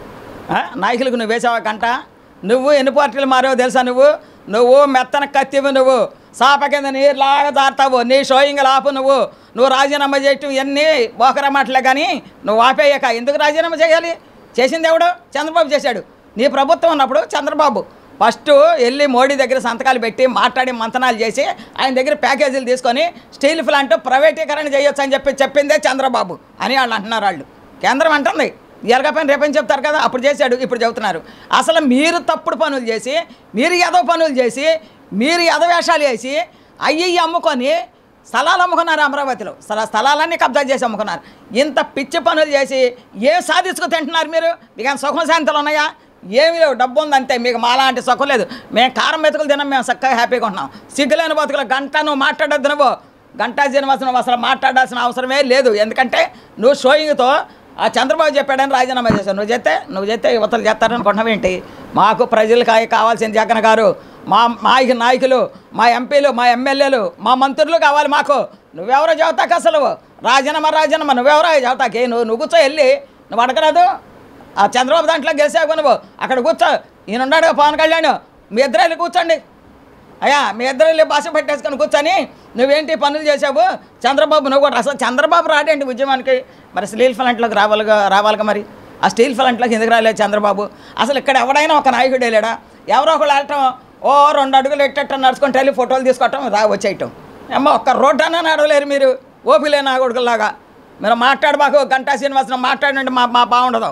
ఆ? నాయకులకు నువ్వు వేసావా గంట నువ్వు ఎన్ని పార్టీలు మారావో తెలుసా నువ్వు నువ్వు మెత్తన కత్తివి నువ్వు సాప కింద నీరులాగా దారుతావు నీ షోయింగ్ ఆపు నువ్వు నువ్వు రాజీనామా చేయటం ఇవన్నీ బోకరా మాటలే కానీ నువ్వు ఆపేయక ఎందుకు రాజీనామా చేయాలి చేసింది ఎవడు చంద్రబాబు చేశాడు నీ ప్రభుత్వం ఉన్నప్పుడు చంద్రబాబు ఫస్ట్ వెళ్ళి మోడీ దగ్గర సంతకాలు పెట్టి మాట్లాడి మంతనాలు చేసి ఆయన దగ్గర ప్యాకేజీలు తీసుకొని స్టీల్ ప్లాంట్ ప్రైవేటీకరణ చేయొచ్చు అని చెప్పి చెప్పిందే చంద్రబాబు అని వాళ్ళు అంటున్నారు వాళ్ళు కేంద్రం అంటుంది ఎరగపైన రేపని చెప్తారు కదా అప్పుడు చేశాడు ఇప్పుడు చెబుతున్నారు అసలు మీరు తప్పుడు పనులు చేసి మీరు ఎదవ పనులు చేసి మీరు ఎదవేషాలు వేసి అయ్యి అమ్ముకొని స్థలాలు అమ్ముకున్నారు అమరావతిలో స్థల స్థలాలన్నీ కబ్జా చేసి అమ్ముకున్నారు ఇంత పిచ్చి పనులు చేసి ఏ సాధించుకు తింటున్నారు మీరు మీకు ఏమైనా సుఖం శాంతులు ఉన్నాయా ఏమీ లేవు డబ్బు ఉంది అంతే మీకు మాలాంటి సుఖం లేదు మేము కారం మెతుకులు తిన్నాం మేము చక్కగా హ్యాపీగా ఉంటున్నాం సిగ్గులేని బతుకులు గంట నువ్వు మాట్లాడొద్దు నువ్వు గంటా శ్రీనివాస నువ్వు అసలు మాట్లాడాల్సిన అవసరమే లేదు ఎందుకంటే నువ్వు షోయింగ్తో ఆ చంద్రబాబు చెప్పాడని రాజీనామా చేశావు నువ్వు చేస్తే నువ్వు చేస్తే యువతలు చేస్తారనుకుంటున్నావు ఏంటి మాకు ప్రజలకు కావాల్సిన జగన్ గారు మా మా నాయకులు మా ఎంపీలు మా ఎమ్మెల్యేలు మా మంత్రులు కావాలి మాకు నువ్వెవరో చెబుతాక అసలు రాజీనామా రాజీనామా నువ్వెవరో చెబుతాకి నువ్వు నువ్వు కూర్చో వెళ్ళి నువ్వు అడగరాదు ఆ చంద్రబాబు దాంట్లో గెలిచావు నువ్వు అక్కడ కూర్చో ఈయన ఉన్నాడు పవన్ కళ్యాణ్ మీ ఇద్దరు వెళ్ళి కూర్చోండి అయ్యా మీ ఇద్దరు వెళ్ళి భాష పెట్టేసుకొని కూర్చొని నువ్వేంటి పనులు చేసావు చంద్రబాబు నువ్వు కూడా అసలు చంద్రబాబు రాడేంటి ఉద్యమానికి మరి స్టీల్ ప్లాంట్లోకి రావాలిగా రావాలిగా మరి ఆ స్టీల్ ప్లాంట్లోకి ఎందుకు రాలేదు చంద్రబాబు అసలు ఇక్కడ ఎవడైనా ఒక నాయకుడు వెళ్ళాడా ఎవరో ఒకళ్ళు వెళ్ళటం ఓ రెండు అడుగులు ఎట్టట్టు నడుచుకుంటూ వెళ్ళి ఫోటోలు తీసుకోవటం రా వచ్చేయటం ఏమో ఒక్క రోడ్డు అన్నా నడవలేరు మీరు ఓపిలే నా కొడుకులాగా మీరు మాట్లాడు మాకు గంటా శ్రీనివాసరావు మాట్లాడండి మా మా బాగుండదు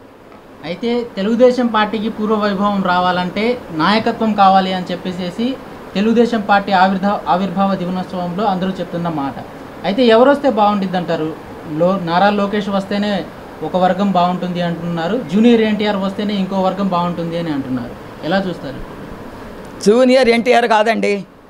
అయితే తెలుగుదేశం పార్టీకి పూర్వ వైభవం రావాలంటే నాయకత్వం కావాలి అని చెప్పేసి తెలుగుదేశం పార్టీ ఆవిర్భావ ఆవిర్భావ దినోత్సవంలో అందరూ చెప్తున్న మాట అయితే ఎవరు వస్తే బాగుంటుంది అంటారు లో నారా లోకేష్ వస్తేనే ఒక వర్గం బాగుంటుంది అంటున్నారు జూనియర్ ఎన్టీఆర్ వస్తేనే ఇంకో వర్గం బాగుంటుంది అని అంటున్నారు ఎలా చూస్తారు జూనియర్ ఎన్టీఆర్ కాదండి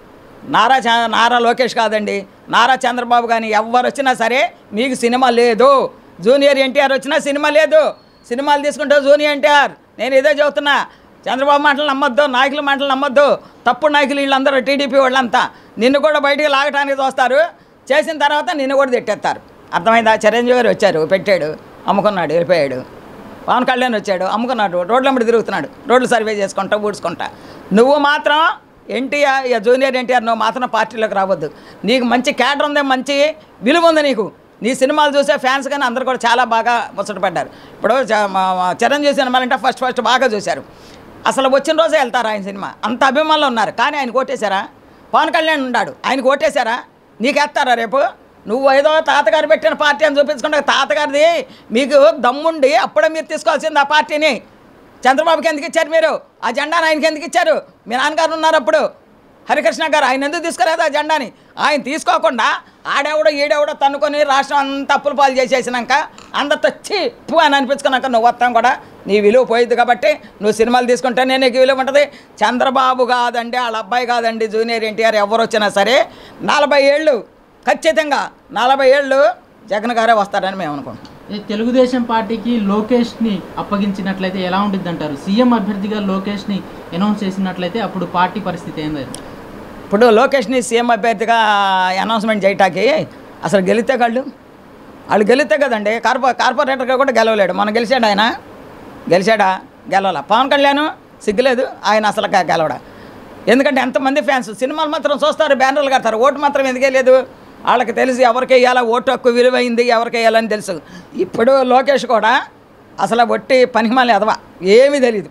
నారా చ నారా లోకేష్ కాదండి నారా చంద్రబాబు కానీ ఎవరు వచ్చినా సరే మీకు సినిమా లేదు జూనియర్ ఎన్టీఆర్ వచ్చినా సినిమా లేదు సినిమాలు తీసుకుంటే జూనియర్ ఎన్టీఆర్ నేను ఇదే చెబుతున్నా చంద్రబాబు మాటలు నమ్మొద్దు నాయకుల మాటలు నమ్మొద్దు తప్పుడు నాయకులు వీళ్ళందరూ టీడీపీ వాళ్ళంతా నిన్ను కూడా బయటికి లాగటానికి చూస్తారు చేసిన తర్వాత నిన్ను కూడా తిట్టేస్తారు అర్థమైందా చిరంజీవి గారు వచ్చారు పెట్టాడు అమ్ముకున్నాడు వెళ్ళిపోయాడు పవన్ కళ్యాణ్ వచ్చాడు అమ్ముకున్నాడు రోడ్ల మీద తిరుగుతున్నాడు రోడ్లు సర్వే చేసుకుంటా ఊడ్చుకుంటా నువ్వు మాత్రం ఎన్టీఆర్ ఇక జూనియర్ ఎన్టీఆర్ నువ్వు మాత్రం పార్టీలోకి రావద్దు నీకు మంచి క్యాడర్ ఉంది మంచి విలువ ఉంది నీకు నీ సినిమాలు చూసే ఫ్యాన్స్ కానీ అందరు కూడా చాలా బాగా ముచ్చటపడ్డారు ఇప్పుడు చ- మా- మా చిరంజీవి సినిమాలంటే ఫస్ట్ ఫస్ట్ బాగా చూశారు అసలు వచ్చిన రోజే వెళ్తారు ఆయన సినిమా అంత అభిమానులు ఉన్నారు కానీ ఆయన కొట్టేశారా పవన్ కళ్యాణ్ ఉన్నాడు ఆయన కొట్టేశారా నీకు వేస్తారా రేపు నువ్వు ఏదో తాతగారు పెట్టిన పార్టీ అని చూపించుకుంటే తాతగారిది మీకు దమ్ముండి అప్పుడే మీరు తీసుకోవాల్సింది ఆ పార్టీని చంద్రబాబుకి ఎందుకు ఇచ్చారు మీరు ఆ జెండాను ఆయనకి ఎందుకు ఇచ్చారు మీ నాన్నగారు ఉన్నారు అప్పుడు హరికృష్ణ గారు ఆయన ఎందుకు తీసుకురాదు ఆ జెండాని ఆయన తీసుకోకుండా ఆడెవడో ఈడెవడో తన్నుకొని రాష్ట్రం అంతా అప్పుల పాలు చేసేసినాక అందరితో చిప్పు అని అనిపించుకున్నాక నువ్వు వస్తాం కూడా నీ విలువ పోయింది కాబట్టి నువ్వు సినిమాలు తీసుకుంటే నేను నీకు విలువ ఉంటుంది చంద్రబాబు కాదండి వాళ్ళ అబ్బాయి కాదండి జూనియర్ ఎన్టీఆర్ ఎవరు వచ్చినా సరే నలభై ఏళ్ళు ఖచ్చితంగా నలభై ఏళ్ళు జగన్ గారే వస్తారని మేము అనుకుంటున్నాం ఈ తెలుగుదేశం పార్టీకి లోకేష్ని అప్పగించినట్లయితే ఎలా ఉంటుంది అంటారు సీఎం అభ్యర్థిగా లోకేష్ని అనౌన్స్ చేసినట్లయితే అప్పుడు పార్టీ పరిస్థితి ఏంది ఇప్పుడు లోకేష్ని సీఎం అభ్యర్థిగా అనౌన్స్మెంట్ చేయటానికి అసలు గెలితే వాళ్ళు వాళ్ళు గెలితే కదండి కార్పొ కార్పొరేటర్గా కూడా గెలవలేడు మనం గెలిచాడు ఆయన గెలిచాడా గెలవాల పవన్ కళ్యాణ్ సిగ్గులేదు ఆయన అసలు గా- గెలవడా ఎందుకంటే ఎంతమంది ఫ్యాన్స్ సినిమాలు మాత్రం చూస్తారు బ్యానర్లు కడతారు ఓటు మాత్రం ఎందుకే లేదు వాళ్ళకి తెలిసి ఎవరికి వేయాలా ఓటు హక్కు విలువైంది ఎవరికి వేయాలని తెలుసు ఇప్పుడు లోకేష్ కూడా అసలు ఒట్టి పనికిమాలి ఎదవా ఏమీ తెలియదు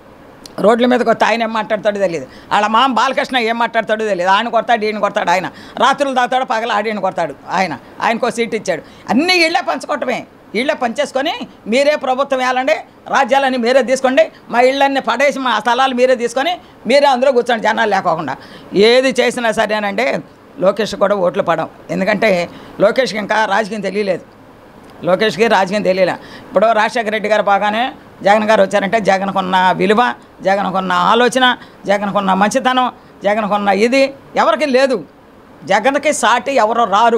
రోడ్ల మీదకి వస్తే ఆయన ఏం మాట్లాడతాడో తెలియదు వాళ్ళ మామ బాలకృష్ణ ఏం మాట్లాడతాడో తెలియదు ఆయన కొడతాడు ఈయన కొడతాడు ఆయన రాత్రులు తాగుతాడు పగల ఆడియని కొడతాడు ఆయన ఆయనకో సీట్ ఇచ్చాడు అన్నీ ఇళ్ళే పంచుకోవటమే ఇళ్ళే పంచేసుకొని మీరే ప్రభుత్వం వేయాలండి రాజ్యాలన్నీ మీరే తీసుకోండి మా ఇళ్ళన్నీ పడేసి మా స్థలాలు మీరే తీసుకొని మీరే అందులో కూర్చోండి జనాలు లేకోకుండా ఏది చేసినా సరేనండి లోకేష్ కూడా ఓట్లు పడవు ఎందుకంటే లోకేష్కి ఇంకా రాజకీయం తెలియలేదు లోకేష్కి రాజకీయం తెలియలే ఇప్పుడు రాజశేఖర రెడ్డి గారు బాగానే జగన్ గారు వచ్చారంటే జగన్కున్న విలువ జగన్కున్న ఆలోచన జగన్కున్న మంచితనం జగన్కున్న ఇది ఎవరికి లేదు జగన్కి సాటి ఎవరు రారు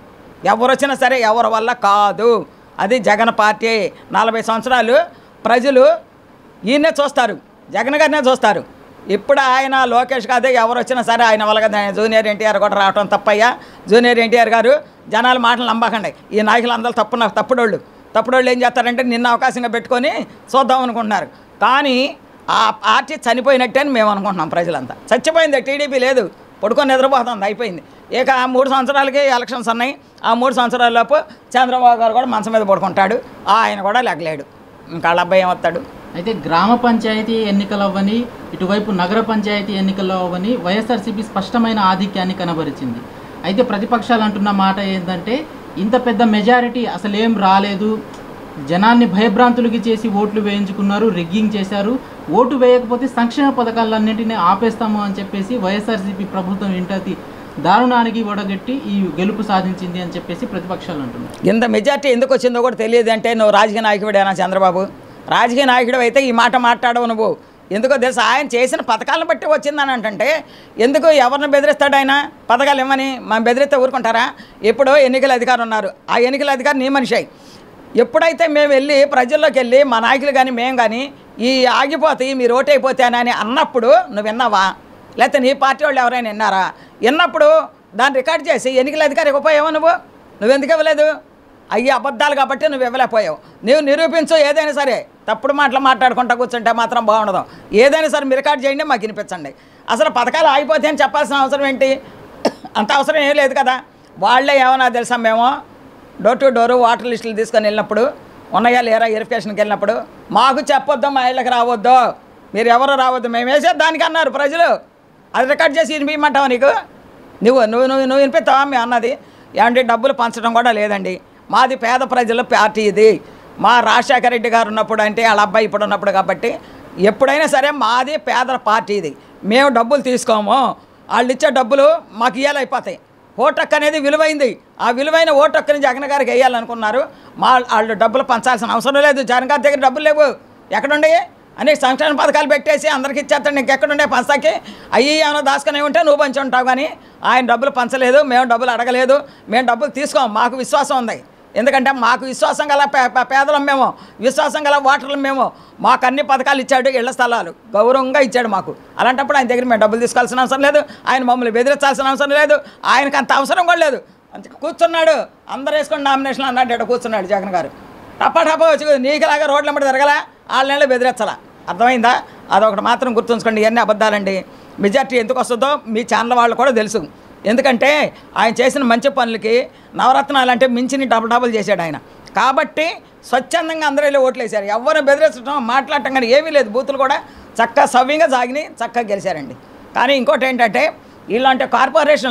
ఎవరు వచ్చినా సరే ఎవరి వల్ల కాదు అది జగన్ పార్టీ నలభై సంవత్సరాలు ప్రజలు ఈయన్నే చూస్తారు జగన్ గారినే చూస్తారు ఇప్పుడు ఆయన లోకేష్ కాదే ఎవరు వచ్చినా సరే ఆయన వల్ల కదా జూనియర్ ఎన్టీఆర్ కూడా రావటం తప్పయ్యా జూనియర్ ఎన్టీఆర్ గారు జనాల మాటలు నమ్మకండి ఈ నాయకులు అందరూ తప్పు తప్పుడోళ్ళు తప్పుడోళ్ళు ఏం చేస్తారంటే నిన్న అవకాశంగా పెట్టుకొని చూద్దాం అనుకుంటున్నారు కానీ ఆ పార్టీ చనిపోయినట్టే అని మేము అనుకుంటున్నాం ప్రజలంతా చచ్చిపోయింది టీడీపీ లేదు పడుకొని నిద్రపోతుంది అయిపోయింది ఇక ఆ మూడు సంవత్సరాలకి ఎలక్షన్స్ ఉన్నాయి ఆ మూడు సంవత్సరాల లోపు చంద్రబాబు గారు కూడా మంచం మీద పడుకుంటాడు ఆయన కూడా లెగలేడు ఇంకా వాళ్ళ అబ్బాయి ఏమవుతాడు అయితే గ్రామ పంచాయతీ ఎన్నికలు అవ్వని ఇటువైపు నగర పంచాయతీ ఎన్నికలు అవ్వని వైఎస్ఆర్సీపీ స్పష్టమైన ఆధిక్యాన్ని కనబరిచింది అయితే ప్రతిపక్షాలు అంటున్న మాట ఏంటంటే ఇంత పెద్ద మెజారిటీ అసలు ఏం రాలేదు జనాన్ని భయభ్రాంతులకి చేసి ఓట్లు వేయించుకున్నారు రిగ్గింగ్ చేశారు ఓటు వేయకపోతే సంక్షేమ పథకాలన్నింటినీ ఆపేస్తాము అని చెప్పేసి వైఎస్ఆర్సీపీ ప్రభుత్వం ఇంటది దారుణానికి ఒడగట్టి ఈ గెలుపు సాధించింది అని చెప్పేసి ప్రతిపక్షాలు అంటున్నారు ఇంత మెజార్టీ ఎందుకు వచ్చిందో కూడా తెలియదు అంటే నువ్వు రాజకీయ నాయకుడేనా చంద్రబాబు రాజకీయ నాయకుడు అయితే ఈ మాట మాట్లాడవు నువ్వు ఎందుకో తెలుసా ఆయన చేసిన పథకాలను బట్టి వచ్చిందని అంటే ఎందుకు ఎవరిని బెదిరిస్తాడు ఆయన పథకాలు ఇవ్వని మనం బెదిరిస్తే ఊరుకుంటారా ఇప్పుడు ఎన్నికల అధికారులు ఉన్నారు ఆ ఎన్నికల అధికారి నీ మనిషి ఎప్పుడైతే మేము వెళ్ళి ప్రజల్లోకి వెళ్ళి మా నాయకులు కానీ మేము కానీ ఈ ఆగిపోతాయి మీరు ఓటైపోతానని అన్నప్పుడు నువ్వు విన్నావా లేకపోతే నీ పార్టీ వాళ్ళు ఎవరైనా విన్నారా విన్నప్పుడు దాన్ని రికార్డ్ చేసి ఎన్నికల అధికారి ఇవ్వపోయావా నువ్వు నువ్వెందుకు ఇవ్వలేదు అయ్యి అబద్ధాలు కాబట్టి నువ్వు ఇవ్వలేకపోయావు నువ్వు నిరూపించు ఏదైనా సరే తప్పుడు మాటలు మాట్లాడుకుంటా కూర్చుంటే మాత్రం బాగుండదు ఏదైనా సరే మీరు రికార్డ్ చేయండి మాకు వినిపించండి అసలు పథకాలు ఆగిపోతాయని చెప్పాల్సిన అవసరం ఏంటి అంత అవసరం ఏం లేదు కదా వాళ్ళే ఏమన్నా తెలుసా మేము డోర్ టు డోరు వాటర్ లిస్టులు తీసుకొని వెళ్ళినప్పుడు ఉన్నాయా లేరా వెరిఫికేషన్కి వెళ్ళినప్పుడు మాకు చెప్పొద్దు మా ఇళ్ళకి రావద్దు మీరు ఎవరు రావద్దు మేము వేసేది దానికి అన్నారు ప్రజలు అది రికార్డ్ చేసి వినిపించమంటావా నీకు నువ్వు నువ్వు నువ్వు నువ్వు వినిపిస్తావా మేము అన్నది ఏమంటే డబ్బులు పంచడం కూడా లేదండి మాది పేద ప్రజల పార్టీ ఇది మా రాజశేఖర రెడ్డి గారు ఉన్నప్పుడు అంటే వాళ్ళ అబ్బాయి ఇప్పుడు ఉన్నప్పుడు కాబట్టి ఎప్పుడైనా సరే మాది పేదల పార్టీ ఇది మేము డబ్బులు తీసుకోము వాళ్ళు ఇచ్చే డబ్బులు మాకు ఇయ్యాలైపోతాయి ఓటక్ అనేది విలువైంది ఆ విలువైన ఓటక్కుని జగన్ గారికి వేయాలనుకున్నారు మా వాళ్ళు డబ్బులు పంచాల్సిన అవసరం లేదు జగన్ గారి దగ్గర డబ్బులు లేవు ఎక్కడుండే అనేక సంక్షేమ పథకాలు పెట్టేసి అందరికి ఇచ్చేస్తాడు ఇంకెక్కడుండే పంచాకి అయ్యి ఏమైనా దాచుకునే ఉంటే నువ్వు పంచి ఉంటావు కానీ ఆయన డబ్బులు పంచలేదు మేము డబ్బులు అడగలేదు మేము డబ్బులు తీసుకోం మాకు విశ్వాసం ఉంది ఎందుకంటే మాకు విశ్వాసం గల పే పే- పేదలం మేము విశ్వాసం గల ఓటర్లు మేము మాకు అన్ని పథకాలు ఇచ్చాడు ఇళ్ల స్థలాలు గౌరవంగా ఇచ్చాడు మాకు అలాంటప్పుడు ఆయన దగ్గర మేము డబ్బులు తీసుకోవాల్సిన అవసరం లేదు ఆయన మమ్మల్ని బెదిరించాల్సిన అవసరం లేదు ఆయనకు అంత అవసరం కూడా లేదు అందుకే కూర్చున్నాడు అందరు వేసుకొని నామినేషన్ అన్నాడు ఇక్కడ కూర్చున్నాడు జగన్ గారు టపా టపా వచ్చి నీకులాగా రోడ్ల వెంబడి తిరగల వాళ్ళ నెలలో బెదిరించాల అర్థమైందా అదొకటి మాత్రం గుర్తుంచుకోండి ఇవన్నీ అబద్ధాలండి మెజార్టీ ఎందుకు వస్తుందో మీ ఛానల్ వాళ్ళు కూడా తెలుసు ఎందుకంటే ఆయన చేసిన మంచి పనులకి నవరత్నాలు అంటే మించిని డబుల్ డబుల్ చేశాడు ఆయన కాబట్టి స్వచ్ఛందంగా అందరూ వెళ్ళి ఓట్లు వేశారు ఎవరిని బెదిరించడం మాట్లాడటం కానీ ఏమీ లేదు బూతులు కూడా చక్కగా సవ్యంగా సాగిని చక్కగా గెలిచారండి కానీ ఇంకోటి ఏంటంటే ఇలాంటి కార్పొరేషన్లో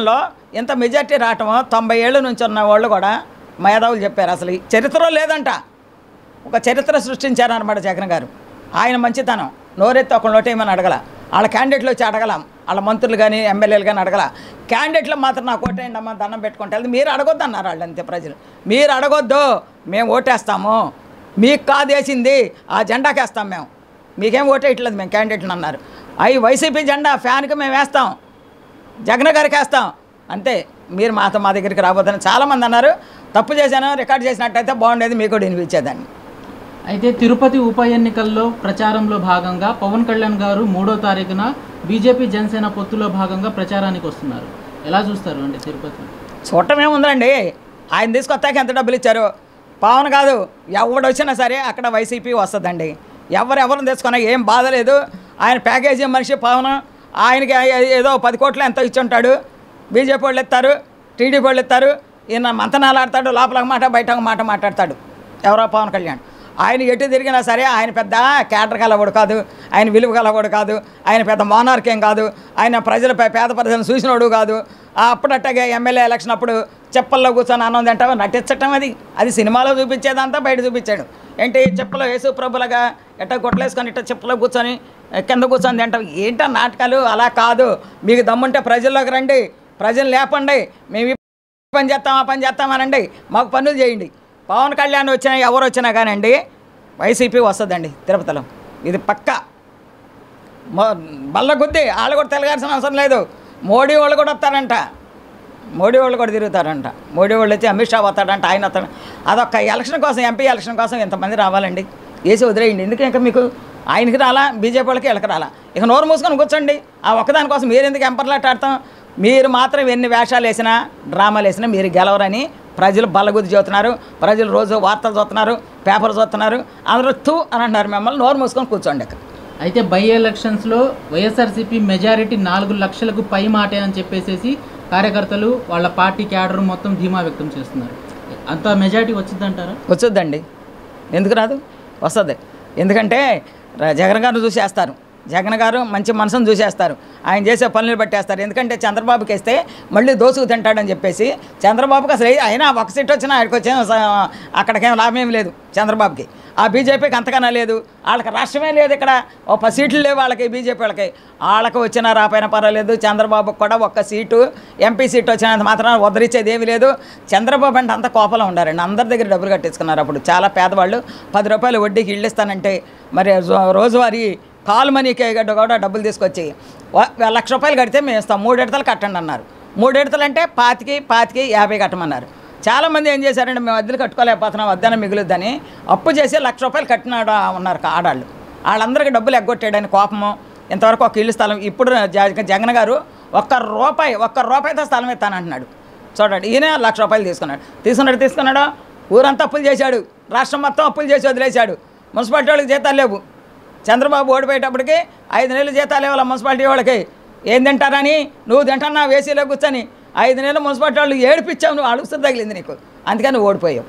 ఇంత మెజార్టీ రావటం తొంభై ఏళ్ళ నుంచి ఉన్న వాళ్ళు కూడా మేధావులు చెప్పారు అసలు ఈ చరిత్రలో లేదంట ఒక చరిత్ర సృష్టించారనమాట జగన్ గారు ఆయన మంచితనం నోరెత్తి ఒక నోటేమని అడగల వాళ్ళ క్యాండిడేట్లు వచ్చి అడగలం వాళ్ళ మంత్రులు కానీ ఎమ్మెల్యేలు కానీ అడగల క్యాండిడేట్లు మాత్రం నాకు ఓటేయండి అమ్మా దండం పెట్టుకుంటే వెళ్తే మీరు అడగొద్దు అన్నారు వాళ్ళు అంతే ప్రజలు మీరు అడగొద్దు మేము ఓటేస్తాము మీకు కాదేసింది ఆ జెండాకి వేస్తాం మేము మీకేం ఓటేయట్లేదు మేము క్యాండిడేట్లు అన్నారు అవి వైసీపీ జెండా ఫ్యాన్కి మేము వేస్తాం జగన్ గారికి వేస్తాం అంతే మీరు మాతో మా దగ్గరికి రాబోదని చాలామంది అన్నారు తప్పు చేశాను రికార్డ్ చేసినట్టయితే బాగుండేది మీకు కూడా వినిపించేదాన్ని అయితే తిరుపతి ఉప ఎన్నికల్లో ప్రచారంలో భాగంగా పవన్ కళ్యాణ్ గారు మూడో తారీఖున బీజేపీ జనసేన పొత్తులో భాగంగా ప్రచారానికి వస్తున్నారు ఎలా చూస్తారు అంటే తిరుపతి చూడటం ఏముందండి ఆయన తీసుకొస్తాక ఎంత డబ్బులు ఇచ్చారు పవన్ కాదు ఎవడు వచ్చినా సరే అక్కడ వైసీపీ వస్తుందండి ఎవరు ఎవరిని తెచ్చుకున్నా ఏం బాధ లేదు ఆయన ప్యాకేజీ మనిషి పవన్ ఆయనకి ఏదో పది కోట్లు ఎంతో ఇచ్చి ఉంటాడు బీజేపీ వాళ్ళు ఇస్తారు టీడీపీ వాళ్ళు ఇస్తారు ఈయన మంతనాలు ఆడతాడు లోపల ఒక మాట బయట ఒక మాట మాట్లాడతాడు ఎవరో పవన్ కళ్యాణ్ ఆయన ఎటు తిరిగినా సరే ఆయన పెద్ద క్యాటర్ కలవాడు కాదు ఆయన విలువ కలవాడు కాదు ఆయన పెద్ద మోనార్కేం కాదు ఆయన ప్రజల పే- పేద ప్రజలను చూసినోడు కాదు ఆ అప్పుడట్టగా ఎమ్మెల్యే ఎలక్షన్ అప్పుడు చెప్పల్లో కూర్చొని అన్నం తింటాం నటించటం అది అది సినిమాలో చూపించేదంతా బయట చూపించాడు ఏంటి చెప్పులో యేసు ప్రభులగా ఎట్ట గొట్టలేసుకొని ఇట్ట చెప్పులో కూర్చొని ఎ, కింద కూర్చొని తింటాం ఏంటో నాటకాలు అలా కాదు మీకు దమ్ముంటే ప్రజల్లోకి రండి ప్రజలు లేపండి మేము ఈ పని చేస్తాం ఆ పని చేస్తామనండి మాకు పనులు చేయండి పవన్ కళ్యాణ్ వచ్చినా ఎవరు వచ్చినా కానండి వైసీపీ వస్తుందండి తిరుపతిలో ఇది పక్కా మొ- బల్ల గుద్ది వాళ్ళు కూడా తెలగాల్సిన అవసరం లేదు మోడీ వాళ్ళు కూడా వస్తారంట మోడీ వాళ్ళు కూడా తిరుగుతారంట మోడీ వాళ్ళు వచ్చి అమిత్ షా వస్తాడంట ఆయన వస్తాడు అదొక ఎలక్షన్ కోసం ఎంపీ ఎలక్షన్ కోసం ఇంతమంది రావాలండి వేసి వదిలేయండి ఎందుకు ఇంకా మీకు ఆయనకి రాలా బీజేపీ వాళ్ళకి వీళ్ళకి రాలా ఇక నోరు మూసుకొని కూర్చోండి ఆ ఒక్కదాని కోసం మీరు ఎందుకు ఎంపర్లాట్ ఆడతాం మీరు మాత్రం ఎన్ని వేషాలు వేసినా డ్రామాలు వేసినా మీరు గెలవరని ప్రజలు బల్లగుద్ది చదువుతున్నారు ప్రజలు రోజు వార్తలు చూస్తున్నారు పేపర్ చూస్తున్నారు అందరూ తూ అని అంటున్నారు మిమ్మల్ని నోరు మూసుకొని కూర్చోండి ఇక్కడ అయితే బై ఎలక్షన్స్లో వైఎస్ఆర్సీపీ మెజారిటీ నాలుగు లక్షలకు పై మాటే అని చెప్పేసి కార్యకర్తలు వాళ్ళ పార్టీ క్యాడర్ మొత్తం ధీమా వ్యక్తం చేస్తున్నారు అంత మెజారిటీ వచ్చిందంటారా వచ్చొద్దండి ఎందుకు రాదు వస్తుంది ఎందుకంటే ర- జగన్ గారిని చూసేస్తారు జగన్ గారు మంచి మనసును చూసేస్తారు ఆయన చేసే పనులు పట్టేస్తారు ఎందుకంటే చంద్రబాబుకి వేస్తే మళ్ళీ దోసుకు తింటాడని చెప్పేసి చంద్రబాబుకి అసలు ఏ- అయినా ఒక సీట్ వచ్చినా ఆయనకు వచ్చే అక్కడికేం లాభం ఏం లేదు చంద్రబాబుకి ఆ బీజేపీకి అంతకన్నా లేదు వాళ్ళకి రాష్ట్రమే లేదు ఇక్కడ ఓ పది సీట్లు లేవు వాళ్ళకి బీజేపీ వాళ్ళకి వాళ్ళకి వచ్చినా రాపోయినా పర్వాలేదు చంద్రబాబుకి కూడా ఒక్క సీటు ఎంపీ సీట్ వచ్చినంత మాత్రం ఉద్ధరించేది ఏమీ లేదు చంద్రబాబు అంటే అంత కోపంలో ఉండారండి అందరి దగ్గర డబ్బులు కట్టించుకున్నారు అప్పుడు చాలా పేదవాళ్ళు పది రూపాయలు వడ్డీకి ఇల్లు ఇస్తానంటే మరి రో- రోజువారీ కాల్ మనీకి గడ్డ కూడా డబ్బులు తీసుకొచ్చి వ- లక్ష రూపాయలు కడితే మేము ఇస్తాం మూడు ఎడతలు కట్టండి అన్నారు మూడు ఎడతలు అంటే పాతికి పాతికి యాభై కట్టమన్నారు చాలామంది ఏం చేశారంటే మేము అద్దెలు కట్టుకోలేకపోతున్నాం అద్దెన మిగులుద్దని అప్పు చేసి లక్ష రూపాయలు కట్టినాడు ఉన్నారు ఆడాళ్ళు వాళ్ళందరికీ డబ్బులు ఎగ్గొట్టాడని కోపము ఇంతవరకు ఒక ఇల్లు స్థలం ఇప్పుడు జగ- జగన్ గారు ఒక్క రూపాయి ఒక్క రూపాయితో స్థలం ఇస్తానంటున్నాడు చూడండి ఈయన లక్ష రూపాయలు తీసుకున్నాడు తీసుకున్నాడు తీసుకున్నాడు ఊరంతా అప్పులు చేశాడు రాష్ట్రం మొత్తం అప్పులు చేసి వదిలేశాడు మున్సిపాలిటీ వాళ్ళకి జీతాలు లేవు చంద్రబాబు ఓడిపోయేటప్పటికి ఐదు నెలలు జీతాలు ఇవ్వాలి మున్సిపాలిటీ వాళ్ళకి ఏం తింటారని నువ్వు తింటున్నా వేసీలో కూర్చొని ఐదు నెలలు మున్సిపాలిటీ వాళ్ళు ఏడిపించావు నువ్వు అడుగుతుంది తగిలింది నీకు అందుకని నువ్వు ఓడిపోయావు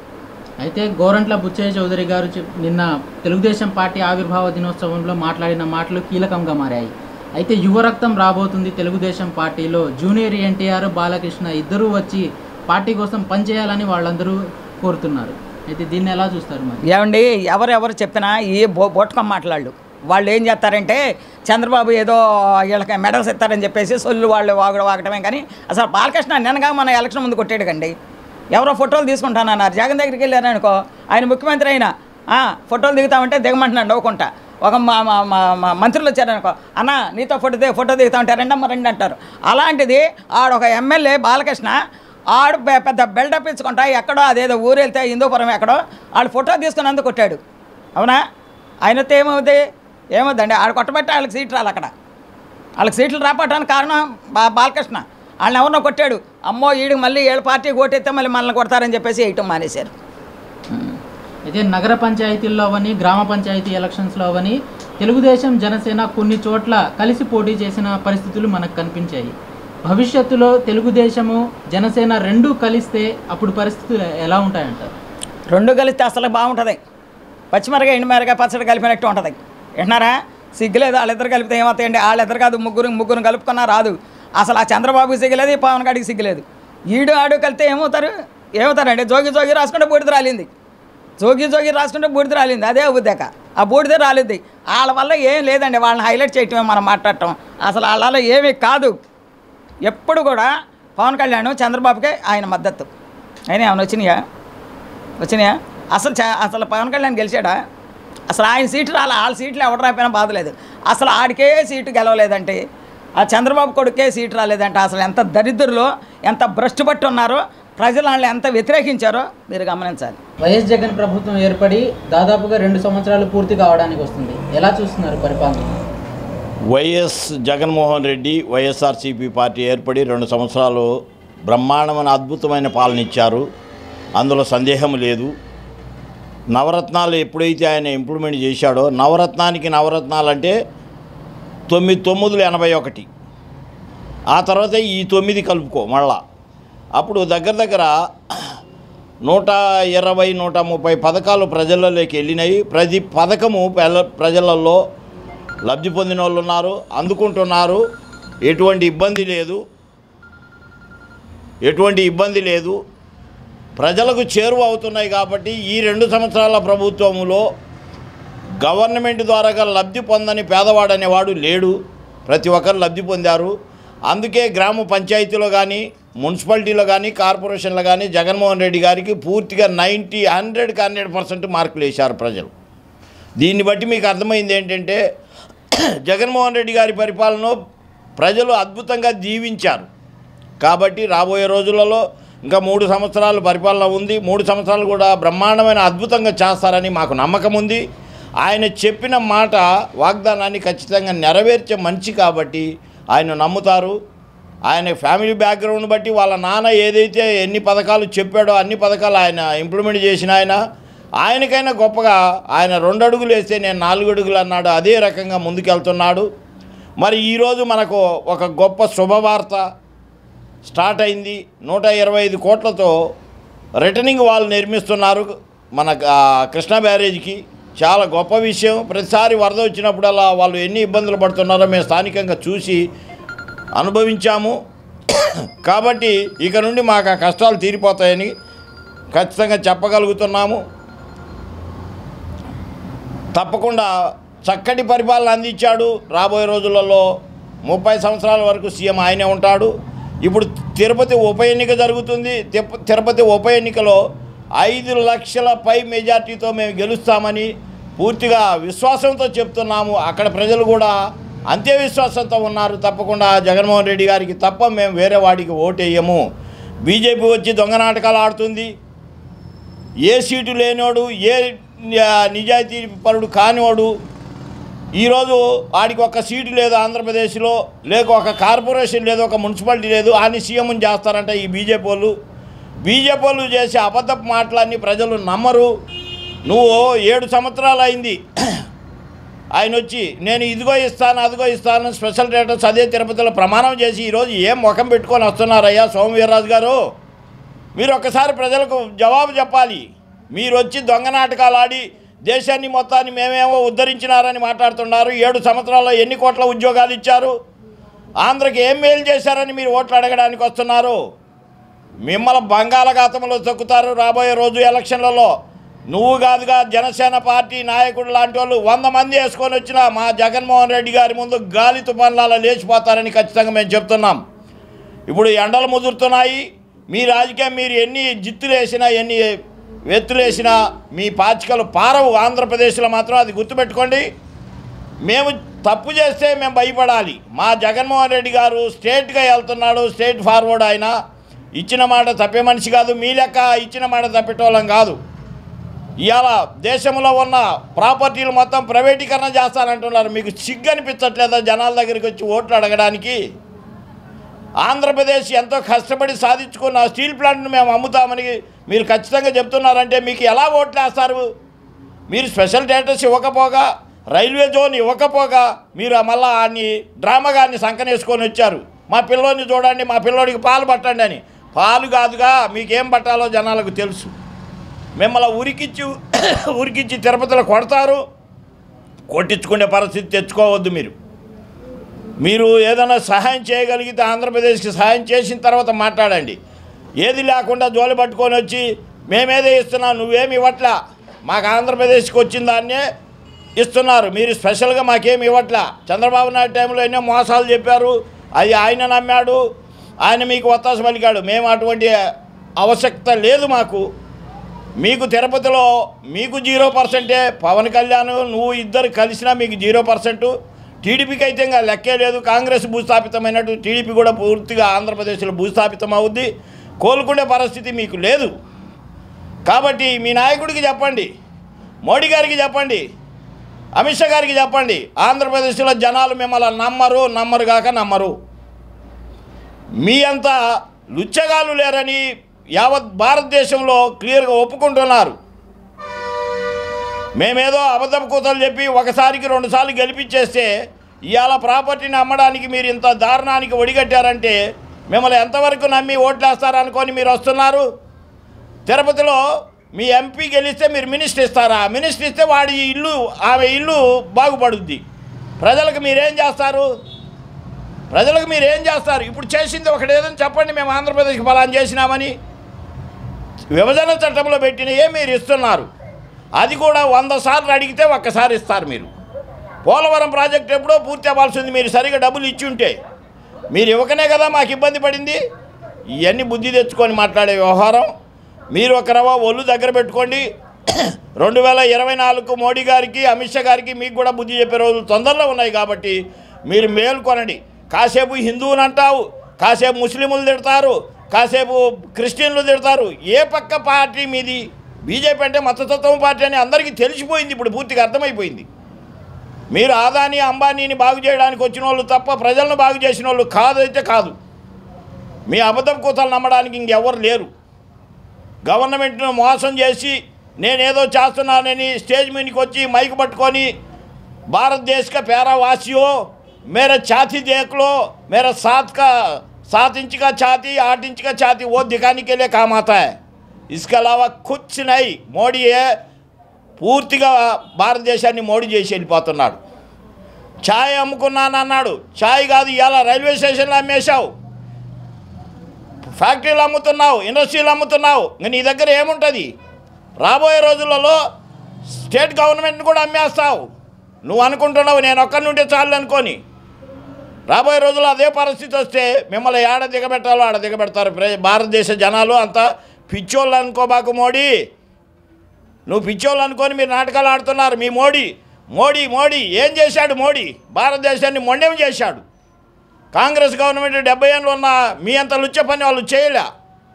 అయితే గోరంట్ల బుచ్చయ్య చౌదరి గారు చెప్- నిన్న తెలుగుదేశం పార్టీ ఆవిర్భావ దినోత్సవంలో మాట్లాడిన మాటలు కీలకంగా మారాయి అయితే యువరక్తం రాబోతుంది తెలుగుదేశం పార్టీలో జూనియర్ ఎన్టీఆర్ బాలకృష్ణ ఇద్దరూ వచ్చి పార్టీ కోసం పనిచేయాలని వాళ్ళందరూ కోరుతున్నారు అయితే దీన్ని ఎలా చూస్తారు మరి ఏమండి ఎవరెవరు చెప్పినా ఈ బో బొట్టుకం మాట్లాడు వాళ్ళు ఏం చేస్తారంటే చంద్రబాబు ఏదో వీళ్ళకి మెడల్స్ ఇస్తారని చెప్పేసి సొల్లు వాళ్ళు వాగడం వాగటమే కానీ అసలు బాలకృష్ణ నిన్నగా మన ఎలక్షన్ ముందు కొట్టాడు కండి ఎవరో ఫోటోలు తీసుకుంటానన్నారు జగన్ దగ్గరికి వెళ్ళారు అనుకో ఆయన ముఖ్యమంత్రి అయినా "ఆ, ఫోటోలు దిగుతామంటే దిగమంటున్నాడు నవ్వుకుంటా ఒక మా మా మా మా మంత్రులు వచ్చారనుకో అన్న నీతో ఫోటో దిగు ఫోటో దిగుతామంటే రెండమ్మ రెండు అంటారు అలాంటిది ఆడొక ఎమ్మెల్యే బాలకృష్ణ ఆడు పె- పెద్ద బిల్డప్ ఇచ్చుకుంటా ఎక్కడో అదేదో ఊరు వెళ్తే హిందూపురం ఎక్కడో ఆడు ఫోటో తీసుకున్నందుకు కొట్టాడు అవునా ఆయనతో ఏమవుతుంది ఏమవుద్దండి ఆడు కొట్టబట్టి వాళ్ళకి సీట్లు రాలి అక్కడ వాళ్ళకి సీట్లు రాపడానికి కారణం బా బాలకృష్ణ వాళ్ళని ఎవరినో కొట్టాడు అమ్మో ఈడికి మళ్ళీ ఏళ్ళ పార్టీ ఓటేస్తే మళ్ళీ మనల్ని కొడతారని చెప్పేసి వేయటం మానేశారు అయితే నగర పంచాయతీల్లో అవని గ్రామ పంచాయతీ ఎలక్షన్స్లో అవని తెలుగుదేశం జనసేన కొన్ని చోట్ల కలిసి పోటీ చేసిన పరిస్థితులు మనకు కనిపించాయి భవిష్యత్తులో తెలుగుదేశము జనసేన రెండూ కలిస్తే అప్పుడు పరిస్థితులు ఎలా ఉంటాయంటారు రెండు కలిస్తే అసలు బాగుంటుంది పచ్చిమిరగా ఎండుమిరగా పచ్చడి కలిపినట్టు ఉంటుంది వింటున్నారా సిగ్గులేదు వాళ్ళిద్దరు కలిపితే ఏమవుతాయండి వాళ్ళిద్దరు కాదు ముగ్గురు ముగ్గురు కలుపుకున్నా రాదు అసలు ఆ చంద్రబాబుకి సిగ్గలేదు ఈ పవన్ గారికి సిగ్గలేదు ఈడు ఆడు కలిస్తే ఏమవుతారు ఏమవుతారండి జోగి జోగి రాసుకుంటే బూడిద రాలింది జోగి జోగి రాసుకుంటే బూడిద రాలింది అదే అవుద్దాక ఆ బూడిద రాలింది వాళ్ళ వల్ల ఏం లేదండి వాళ్ళని హైలైట్ చేయటమే మనం మాట్లాడటం అసలు వాళ్ళ వల్ల ఏమీ కాదు ఎప్పుడు కూడా పవన్ కళ్యాణ్ చంద్రబాబుకే ఆయన మద్దతు అయినా ఏమైనా వచ్చినాయా వచ్చినాయా అసలు చ- అసలు పవన్ కళ్యాణ్ గెలిచాడా అసలు ఆయన సీటు రాలే వాళ్ళ సీట్లు ఎవరు రాకపోయినా బాధలేదు అసలు ఆడికే సీటు గెలవలేదంటే ఆ చంద్రబాబు కొడుకే సీటు రాలేదంటే అసలు ఎంత దరిద్రులో ఎంత భ్రష్టు పట్టి ఉన్నారో ప్రజలు వాళ్ళని ఎంత వ్యతిరేకించారో మీరు గమనించాలి వైఎస్ జగన్ ప్రభుత్వం ఏర్పడి దాదాపుగా రెండు సంవత్సరాలు పూర్తి కావడానికి వస్తుంది ఎలా చూస్తున్నారు పరిపాలన వైఎస్ జగన్మోహన్ రెడ్డి వైఎస్ఆర్సీపీ పార్టీ ఏర్పడి రెండు సంవత్సరాలు బ్రహ్మాండమైన అద్భుతమైన పాలన ఇచ్చారు అందులో సందేహం లేదు నవరత్నాలు ఎప్పుడైతే ఆయన ఇంప్లిమెంట్ చేశాడో నవరత్నానికి నవరత్నాలు అంటే తొమ్మిది తొమ్మిదిలు ఎనభై ఒకటి ఆ తర్వాత ఈ తొమ్మిది కలుపుకో మళ్ళా అప్పుడు దగ్గర దగ్గర నూట ఇరవై నూట ముప్పై పథకాలు ప్రజలలోకి వెళ్ళినాయి ప్రతి పథకము పెల- ప్రజలలో లబ్ధి పొందిన వాళ్ళు ఉన్నారు అందుకుంటున్నారు ఎటువంటి ఇబ్బంది లేదు ఎటువంటి ఇబ్బంది లేదు ప్రజలకు చేరువ అవుతున్నాయి కాబట్టి ఈ రెండు సంవత్సరాల ప్రభుత్వంలో గవర్నమెంట్ ద్వారా లబ్ధి పొందని పేదవాడు అనేవాడు లేడు ప్రతి ఒక్కరు లబ్ధి పొందారు అందుకే గ్రామ పంచాయతీలో కానీ మున్సిపాలిటీలో కానీ కార్పొరేషన్లో కానీ జగన్మోహన్ రెడ్డి గారికి పూర్తిగా నైంటీ హండ్రెడ్కి హండ్రెడ్ పర్సెంట్ మార్కులు వేశారు ప్రజలు దీన్ని బట్టి మీకు అర్థమైంది ఏంటంటే జగన్మోహన్ రెడ్డి గారి పరిపాలన ప్రజలు అద్భుతంగా దీవించారు కాబట్టి రాబోయే రోజులలో ఇంకా మూడు సంవత్సరాలు పరిపాలన ఉంది మూడు సంవత్సరాలు కూడా బ్రహ్మాండమైన అద్భుతంగా చేస్తారని మాకు నమ్మకం ఉంది ఆయన చెప్పిన మాట వాగ్దానాన్ని ఖచ్చితంగా నెరవేర్చే మనిషి కాబట్టి ఆయన నమ్ముతారు ఆయన ఫ్యామిలీ బ్యాక్గ్రౌండ్ బట్టి వాళ్ళ నాన్న ఏదైతే ఎన్ని పథకాలు చెప్పాడో అన్ని పథకాలు ఆయన ఇంప్లిమెంట్ చేసిన ఆయన ఆయనకైనా గొప్పగా ఆయన రెండు అడుగులు వేస్తే నేను నాలుగు అడుగులు అన్నాడు అదే రకంగా ముందుకెళ్తున్నాడు మరి ఈరోజు మనకు ఒక గొప్ప శుభవార్త స్టార్ట్ అయింది నూట ఇరవై ఐదు కోట్లతో రిటర్నింగ్ వాల్ నిర్మిస్తున్నారు మన ఆ, కృష్ణా బ్యారేజ్కి చాలా గొప్ప విషయం ప్రతిసారి వరద వచ్చినప్పుడల్లా వాళ్ళు ఎన్ని ఇబ్బందులు పడుతున్నారో మేము స్థానికంగా చూసి అనుభవించాము కాబట్టి ఇక నుండి మాకు ఆ కష్టాలు తీరిపోతాయని ఖచ్చితంగా చెప్పగలుగుతున్నాము తప్పకుండా చక్కటి పరిపాలన అందించాడు రాబోయే రోజులలో ముప్పై సంవత్సరాల వరకు సీఎం ఆయనే ఉంటాడు ఇప్పుడు తిరుపతి ఉప ఎన్నిక జరుగుతుంది తిరుప- తిరుపతి ఉప ఎన్నికలో ఐదు లక్షల పై మెజార్టీతో మేము గెలుస్తామని పూర్తిగా విశ్వాసంతో చెప్తున్నాము అక్కడ ప్రజలు కూడా అంతే విశ్వాసంతో ఉన్నారు తప్పకుండా జగన్మోహన్ రెడ్డి గారికి తప్ప మేము వేరే వాడికి ఓటేయము బీజేపీ వచ్చి దొంగ నాటకాలు ఆడుతుంది ఏ సీటు లేనివాడు ఏ ఆ, నిజాయితీ పరుడు కానివాడు ఈరోజు వాడికి ఒక సీటు లేదు ఆంధ్రప్రదేశ్లో లేక ఒక కార్పొరేషన్ లేదు ఒక మున్సిపాలిటీ లేదు అని సీఎం చేస్తారంట ఈ బీజేపీ వాళ్ళు బీజేపీ వాళ్ళు చేసే అబద్ధపు మాటలన్నీ ప్రజలు నమ్మరు నువ్వు ఏడు సంవత్సరాలు అయింది ఆయన వచ్చి నేను ఇదిగో ఇస్తాను అదిగో ఇస్తాను స్పెషల్ స్టేటస్ అదే తిరుపతిలో ప్రమాణం చేసి ఈరోజు ఏం ముఖం పెట్టుకొని వస్తున్నారయ్యా సోము వీర్రాజు గారు మీరు ఒక్కసారి ప్రజలకు జవాబు చెప్పాలి మీరు వచ్చి దొంగ నాటకాలు ఆడి దేశాన్ని మొత్తాన్ని మేమేమో ఉద్ధరించినారని మాట్లాడుతున్నారు ఏడు సంవత్సరాల్లో ఎన్ని కోట్ల ఉద్యోగాలు ఇచ్చారు ఆంధ్రకి ఏం మేలు చేశారని మీరు ఓట్లు అడగడానికి వస్తున్నారు మిమ్మల్ని బంగాళాఖాతంలో తొక్కుతారు రాబోయే రోజు ఎలక్షన్లలో నువ్వు కాదుగా జనసేన పార్టీ నాయకుడు లాంటి వాళ్ళు వంద మంది వేసుకొని వచ్చిన మా జగన్మోహన్ రెడ్డి గారి ముందు గాలి తుఫాన్లాల లేచిపోతారని ఖచ్చితంగా మేము చెప్తున్నాం ఇప్పుడు ఎండలు ముదురుతున్నాయి మీ రాజకీయం మీరు ఎన్ని జిత్తులు వేసినా ఎన్ని వెత్తులు వేసినా మీ పాచికలు పారవు ఆంధ్రప్రదేశ్లో మాత్రం అది గుర్తుపెట్టుకోండి మేము తప్పు చేస్తే మేము భయపడాలి మా జగన్మోహన్ రెడ్డి గారు స్టేట్గా వెళ్తున్నాడు స్టేట్ ఫార్వర్డ్ ఆయన ఇచ్చిన మాట తప్పే మనిషి కాదు మీ లెక్క ఇచ్చిన మాట తప్పేటోళ్ళం కాదు ఇవాళ దేశంలో ఉన్న ప్రాపర్టీలు మొత్తం ప్రైవేటీకరణ చేస్తానంటున్నారు మీకు సిగ్గు అనిపించట్లేదా జనాల దగ్గరికి వచ్చి ఓట్లు అడగడానికి ఆంధ్రప్రదేశ్ ఎంతో కష్టపడి సాధించుకున్న స్టీల్ ప్లాంట్ను మేము అమ్ముతామని మీరు ఖచ్చితంగా చెప్తున్నారంటే మీకు ఎలా ఓట్లు వేస్తారు మీరు స్పెషల్ స్టేటస్ ఇవ్వకపోగా రైల్వే జోన్ ఇవ్వకపోగా మీరు మళ్ళా ఆన్ని డ్రామాగాన్ని సంకనేసుకొని వచ్చారు మా పిల్లోని చూడండి మా పిల్లోడికి పాలు పట్టండి అని పాలు కాదుగా మీకేం పట్టాలో జనాలకు తెలుసు మిమ్మల్ని ఉరికిచ్చి ఉరికిచ్చి తిరుపతిలో కొడతారు కొట్టించుకునే పరిస్థితి తెచ్చుకోవద్దు మీరు మీరు ఏదైనా సహాయం చేయగలిగితే ఆంధ్రప్రదేశ్కి సహాయం చేసిన తర్వాత మాట్లాడండి ఏది లేకుండా జోలి పట్టుకొని వచ్చి మేమేదో ఇస్తున్నాం నువ్వేమి ఇవ్వట్లా మాకు ఆంధ్రప్రదేశ్కి వచ్చిన దాన్నే ఇస్తున్నారు మీరు స్పెషల్గా మాకేమి ఇవ్వట్లా చంద్రబాబు నాయుడు టైంలో ఎన్నో మోసాలు చెప్పారు అది ఆయన నమ్మాడు ఆయన మీకు ఒత్తాస పలికాడు మేము అటువంటి ఆవశ్యకత లేదు మాకు మీకు తిరుపతిలో మీకు జీరో పర్సెంటే పవన్ కళ్యాణ్ నువ్వు ఇద్దరు కలిసినా మీకు జీరో పర్సెంట్ టీడీపీకి అయితే ఇంకా లెక్కే లేదు కాంగ్రెస్ భూస్థాపితమైనట్టు టీడీపీ కూడా పూర్తిగా ఆంధ్రప్రదేశ్లో భూస్థాపితం అవుద్ది కోలుకునే పరిస్థితి మీకు లేదు కాబట్టి మీ నాయకుడికి చెప్పండి మోడీ గారికి చెప్పండి అమిత్ షా గారికి చెప్పండి ఆంధ్రప్రదేశ్లో జనాలు మిమ్మల్ని నమ్మరు నమ్మరు కాక నమ్మరు మీ అంత లుచ్చగాలు లేరని యావత్ భారతదేశంలో క్లియర్గా ఒప్పుకుంటున్నారు మేమేదో అబద్ధపు కూతలు చెప్పి ఒకసారికి రెండుసార్లు గెలిపించేస్తే ఇవాళ ప్రాపర్టీని అమ్మడానికి మీరు ఇంత దారుణానికి ఒడిగట్టారంటే మిమ్మల్ని ఎంతవరకు నమ్మి ఓట్లేస్తారనుకొని మీరు వస్తున్నారు తిరుపతిలో మీ ఎంపీ గెలిస్తే మీరు మినిస్టర్ ఇస్తారా మినిస్టర్ ఇస్తే వాడి ఇల్లు ఆమె ఇల్లు బాగుపడుద్ది ప్రజలకు మీరేం చేస్తారు ప్రజలకు మీరు ఏం చేస్తారు ఇప్పుడు చేసింది ఒకటి ఏదని చెప్పండి మేము ఆంధ్రప్రదేశ్కి ఫలాన్ చేసినామని విభజన చట్టంలో పెట్టినయే మీరు ఇస్తున్నారు అది కూడా వంద సార్లు అడిగితే ఒక్కసారి ఇస్తారు మీరు పోలవరం ప్రాజెక్ట్ ఎప్పుడో పూర్తి అవ్వాల్సింది మీరు సరిగా డబ్బులు ఇచ్చి ఉంటే మీరు ఇవ్వకనే కదా మాకు ఇబ్బంది పడింది ఇవన్నీ బుద్ధి తెచ్చుకొని మాట్లాడే వ్యవహారం మీరు ఒక రవ ఒళ్ళు దగ్గర పెట్టుకోండి రెండు వేల ఇరవై నాలుగు మోడీ గారికి అమిత్ షా గారికి మీకు కూడా బుద్ధి చెప్పే రోజులు తొందరలో ఉన్నాయి కాబట్టి మీరు మేలుకొనండి కాసేపు హిందువుని అంటావు కాసేపు ముస్లింలు తిడతారు కాసేపు క్రిస్టియన్లు తిడతారు ఏ పక్క పార్టీ మీది బీజేపీ అంటే మతతత్వం పార్టీ అని అందరికీ తెలిసిపోయింది ఇప్పుడు పూర్తిగా అర్థమైపోయింది మీరు ఆదాని అంబానీని బాగు చేయడానికి వచ్చిన వాళ్ళు తప్ప ప్రజలను బాగు చేసిన వాళ్ళు కాదైతే కాదు మీ అబద్ధం కూతలు నమ్మడానికి ఇంకెవరు లేరు గవర్నమెంట్ను మోసం చేసి నేనేదో చేస్తున్నానని స్టేజ్ మీదకి వచ్చి మైక్ పట్టుకొని భారతదేశ్ का प्यारा वासियों मेरा छाती देख लो मेरा सात का सात इंच का छाती आठ इंच का छाती वो दिखाने के लिए काम आता है इसके अलावा कुछ नहीं మోడీ పూర్తిగా భారతదేశాన్ని మోడీ చేసి వెళ్ళిపోతున్నాడు ఛాయ్ అమ్ముకున్నానన్నాడు ఛాయ్ కాదు ఇవాళ రైల్వే స్టేషన్లో అమ్మేశావు ఫ్యాక్టరీలు అమ్ముతున్నావు ఇండస్ట్రీలు అమ్ముతున్నావు ఇంక నీ దగ్గర ఏముంటుంది రాబోయే రోజులలో స్టేట్ గవర్నమెంట్ని కూడా అమ్మేస్తావు నువ్వు అనుకుంటున్నావు నేను ఒక్కడి నుండి చాలు అనుకొని రాబోయే రోజుల్లో అదే పరిస్థితి వస్తే మిమ్మల్ని ఏడ దిగబెట్టాలో ఆడ దిగబెడతారు ప్ర- భారతదేశ జనాలు అంతా పిచ్చోళ్ళు అనుకోబాకు మోడీ నువ్వు పిచ్చోళ్ళు అనుకొని మీరు నాటకాలు ఆడుతున్నారు మీ మోడీ మోడీ మోడీ ఏం చేశాడు మోడీ భారతదేశాన్ని మొండెం చేశాడు కాంగ్రెస్ గవర్నమెంట్ డెబ్బై ఏళ్ళు ఉన్న మీ అంత లుచ్చ పని వాళ్ళు చేయలే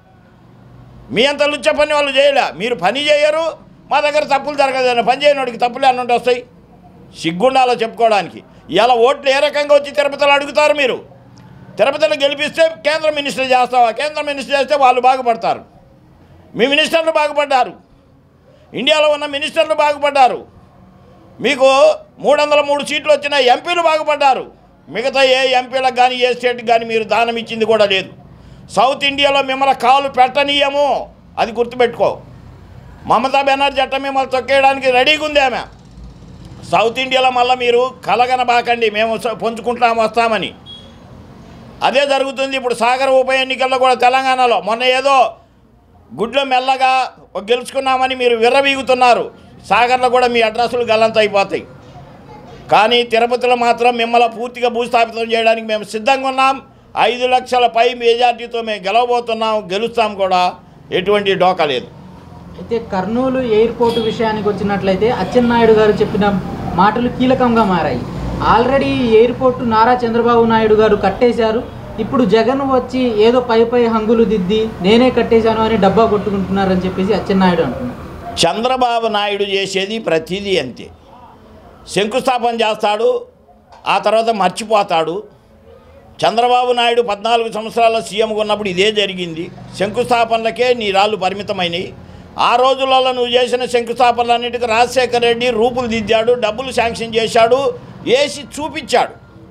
మీ అంత లుచ్చ పని వాళ్ళు చేయలే మీరు పని చేయరు మా దగ్గర తప్పులు జరగదు పని చేయనోడికి తప్పులు అన్నుంటి వస్తాయి సిగ్గుండాలో చెప్పుకోవడానికి ఇలా ఓట్లు ఏ రకంగా వచ్చి తిరుపతిలో అడుగుతారు మీరు తిరుపతిలో గెలిపిస్తే కేంద్ర మినిస్టర్ చేస్తావా కేంద్ర మినిస్టర్ చేస్తే వాళ్ళు బాగుపడతారు మీ మినిస్టర్లు బాగుపడ్డారు ఇండియాలో ఉన్న మినిస్టర్లు బాగుపడ్డారు మీకు మూడు వందల మూడు సీట్లు వచ్చిన ఎంపీలు బాగుపడ్డారు మిగతా ఏ ఎంపీలకు కానీ ఏ స్టేట్కి కానీ మీరు దానం ఇచ్చింది కూడా లేదు సౌత్ ఇండియాలో మిమ్మల్ని కాలు పెట్టనీయము అది గుర్తుపెట్టుకో మమతా బెనర్జీ అట్ట మిమ్మల్ని తొక్కేయడానికి రెడీగా ఉంది ఆమె సౌత్ ఇండియాలో మళ్ళీ మీరు కలగనబాకండి మేము స- పుంజుకుంటాం వస్తామని అదే జరుగుతుంది ఇప్పుడు సాగర్ ఉప ఎన్నికల్లో కూడా తెలంగాణలో మొన్న ఏదో గుడ్లో మెల్లగా ఒక గెలుచుకున్నామని మీరు విర్రవీగుతున్నారు సాగర్లో కూడా మీ అడ్రస్లు గల్లంత అయిపోతాయి కానీ తిరుపతిలో మాత్రం మిమ్మల్ని పూర్తిగా భూస్థాపితం చేయడానికి మేము సిద్ధంగా ఉన్నాం ఐదు లక్షల పై మెజార్టీతో మేము గెలవబోతున్నాం గెలుస్తాం కూడా ఎటువంటి డోకా లేదు అయితే కర్నూలు ఎయిర్పోర్ట్ విషయానికి వచ్చినట్లయితే అచ్చెన్నాయుడు గారు చెప్పిన మాటలు కీలకంగా మారాయి ఆల్రెడీ ఈ ఎయిర్పోర్ట్ నారా చంద్రబాబు నాయుడు గారు కట్టేశారు ఇప్పుడు జగన్ వచ్చి ఏదో పై పై హంగులు దిద్ది నేనే కట్టేశాను అని డబ్బా కొట్టుకుంటున్నారని చెప్పేసి అచ్చెన్నాయుడు అంటున్నారు చంద్రబాబు నాయుడు చేసేది ప్రతిదీ అంతే శంకుస్థాపన చేస్తాడు ఆ తర్వాత మర్చిపోతాడు చంద్రబాబు నాయుడు పద్నాలుగు సంవత్సరాల సీఎంగా ఉన్నప్పుడు ఇదే జరిగింది శంకుస్థాపనలకే నీ రాళ్ళు పరిమితమైనవి ఆ రోజులలో నువ్వు చేసిన శంకుస్థాపనలన్నిటికీ రాజశేఖర రెడ్డి రూపులు దిద్దాడు డబ్బులు శాంక్షన్ చేశాడు వేసి చూపించాడు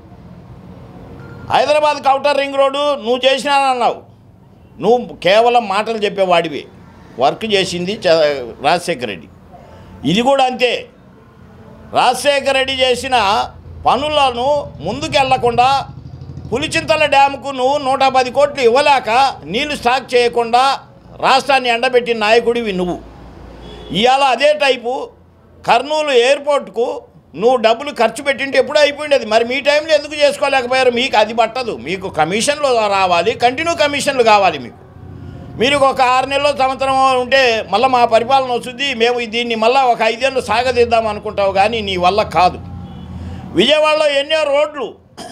హైదరాబాద్ కౌటర్ రింగ్ రోడ్డు నువ్వు చేసినానన్నావు నువ్వు కేవలం మాటలు చెప్పేవాడివి వర్క్ చేసింది చ- రాజశేఖర రెడ్డి ఇది కూడా అంతే రాజశేఖర రెడ్డి చేసిన పనులను ముందుకెళ్లకుండా పులిచింతల డ్యాముకు నువ్వు నూట పది కోట్లు ఇవ్వలేక నీళ్లు స్టాక్ చేయకుండా రాష్ట్రాన్ని ఎండబెట్టిన నాయకుడివి నువ్వు ఇవాళ అదే టైపు కర్నూలు ఎయిర్పోర్ట్కు నువ్వు డబ్బులు ఖర్చు పెట్టింటే ఎప్పుడూ అయిపోయింది మరి మీ టైంలో ఎందుకు చేసుకోలేకపోయారు మీకు అది పట్టదు మీకు కమిషన్లు రావాలి కంటిన్యూ కమిషన్లు కావాలి మీకు మీరు ఒక ఆరు నెలలు సంవత్సరం ఉంటే మళ్ళీ మా పరిపాలన వస్తుంది మేము దీన్ని మళ్ళీ ఒక ఐదేళ్ళు సాగదీద్దాం అనుకుంటావు కానీ నీ వల్ల కాదు విజయవాడలో ఎన్నో రోడ్లు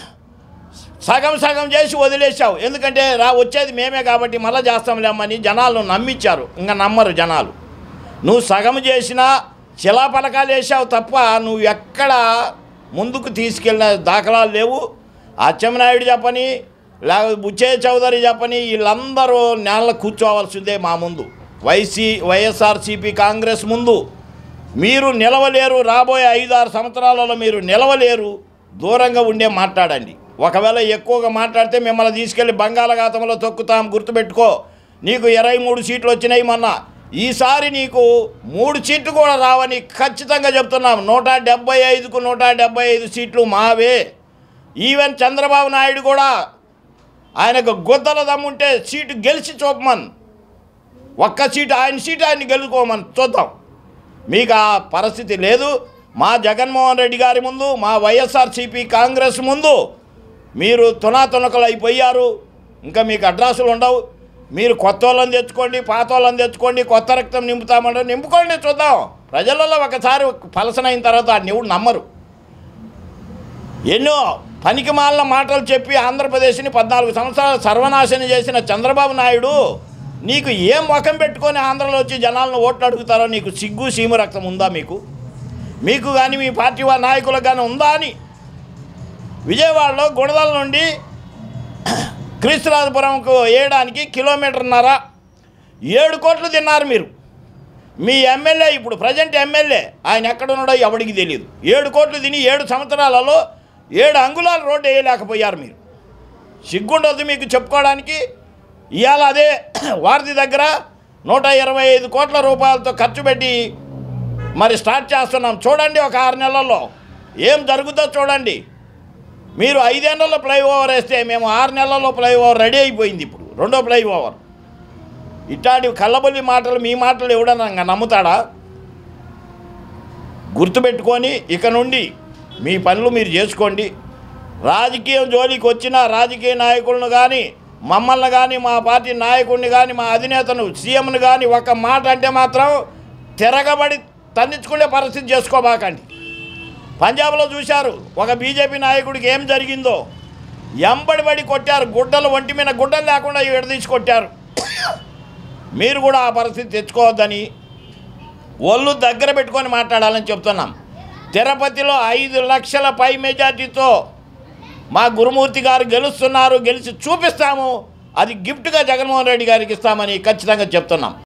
సగం సగం చేసి వదిలేసావు ఎందుకంటే రా వచ్చేది మేమే కాబట్టి మళ్ళీ చేస్తాంలేమని జనాలను నమ్మించారు ఇంకా నమ్మరు జనాలు నువ్వు సగం చేసినా శిలాపలకాలు వేసావు తప్ప నువ్వు ఎక్కడ ముందుకు తీసుకెళ్ళిన దాఖలాలు లేవు అచ్చెన్నాయుడు చెప్పని లేకపోతే బుచ్చయ్య చౌదరి చెప్పని వీళ్ళందరూ నేల కూర్చోవాల్సిందే మా ముందు వైసీ వైఎస్ఆర్సీపీ కాంగ్రెస్ ముందు మీరు నిలవలేరు రాబోయే ఐదు ఆరు సంవత్సరాలలో మీరు నిలవలేరు దూరంగా ఉండే మాట్లాడండి ఒకవేళ ఎక్కువగా మాట్లాడితే మిమ్మల్ని తీసుకెళ్ళి బంగాళాఖాతంలో తొక్కుతాం గుర్తుపెట్టుకో నీకు ఇరవై మూడు సీట్లు వచ్చినాయి మొన్న ఈసారి నీకు మూడు సీట్లు కూడా రావని ఖచ్చితంగా చెప్తున్నాం నూట డెబ్బై ఐదుకు నూట డెబ్బై ఐదు సీట్లు మావే ఈవెన్ చంద్రబాబు నాయుడు కూడా ఆయనకు గుద్దల దమ్ముంటే సీటు గెలిచి చూపమన్ ఒక్క సీటు ఆయన సీటు ఆయన గెలుచుకోమని చూద్దాం మీకు ఆ పరిస్థితి లేదు మా జగన్మోహన్ రెడ్డి గారి ముందు మా వైఎస్ఆర్సీపీ కాంగ్రెస్ ముందు మీరు తునాతునకలు అయిపోయారు ఇంకా మీకు అడ్రస్సులు ఉండవు మీరు కొత్త వాళ్ళని తెచ్చుకోండి పాత వాళ్ళని తెచ్చుకోండి కొత్త రక్తం నింపుతామంటే నింపుకోండి చూద్దాం ప్రజలలో ఒకసారి పలసన అయిన తర్వాత ఆ నివుడు నమ్మరు ఎన్నో పనికి మాలిన మాటలు చెప్పి ఆంధ్రప్రదేశ్ని పద్నాలుగు సంవత్సరాలు సర్వనాశనం చేసిన చంద్రబాబు నాయుడు నీకు ఏం ముఖం పెట్టుకొని ఆంధ్రలో వచ్చి జనాలను ఓట్లు అడుగుతారో నీకు సిగ్గు సీమ రక్తం ఉందా మీకు మీకు కానీ మీ పార్టీ వారి నాయకులకు కానీ ఉందా అని విజయవాడలో గుణదల నుండి క్రీస్తురాజపురంకు వేయడానికి కిలోమీటర్న్నర ఏడు కోట్లు తిన్నారు మీరు మీ ఎమ్మెల్యే ఇప్పుడు ప్రజెంట్ ఎమ్మెల్యే ఆయన ఎక్కడున్నాడో ఎవడికి తెలియదు ఏడు కోట్లు తిని ఏడు సంవత్సరాలలో ఏడు అంగుళాల రోడ్డు వేయలేకపోయారు మీరు సిగ్గుండొద్దు మీకు చెప్పుకోవడానికి ఇవాళ అదే వారధి దగ్గర నూట ఇరవై ఐదు కోట్ల రూపాయలతో ఖర్చు పెట్టి మరి స్టార్ట్ చేస్తున్నాం చూడండి ఒక ఆరు నెలల్లో ఏం జరుగుతుందో చూడండి మీరు ఐదేళ్లలో ఫ్లైఓవర్ వేస్తే మేము ఆరు నెలల్లో ఫ్లైఓవర్ రెడీ అయిపోయింది ఇప్పుడు రెండో ఫ్లైఓవర్ ఇట్లాంటి కళ్ళబొల్లి మాటలు మీ మాటలు ఎవడన్నా ఇంకా నమ్ముతాడా గుర్తుపెట్టుకొని ఇక నుండి మీ పనులు మీరు చేసుకోండి రాజకీయం జోలికి వచ్చిన రాజకీయ నాయకులను కానీ మమ్మల్ని కానీ మా పార్టీ నాయకుడిని కానీ మా అధినేతను సీఎంను కానీ ఒక మాట అంటే మాత్రం తిరగబడి తన్నించుకునే పరిస్థితి చేసుకోబాకండి పంజాబ్లో చూశారు ఒక బీజేపీ నాయకుడికి ఏం జరిగిందో ఎంబడిబడి కొట్టారు గుడ్డలు ఒంటి మీద గుడ్డలు లేకుండా విడదీసి కొట్టారు మీరు కూడా ఆ పరిస్థితి తెచ్చుకోవద్దని ఒళ్ళు దగ్గర పెట్టుకొని మాట్లాడాలని చెప్తున్నాం తిరుపతిలో ఐదు లక్షల పై మెజార్టీతో మా గురుమూర్తి గారు గెలుస్తున్నారు గెలిచి చూపిస్తాము అది గిఫ్ట్గా జగన్మోహన్ రెడ్డి గారికి ఇస్తామని ఖచ్చితంగా చెప్తున్నాం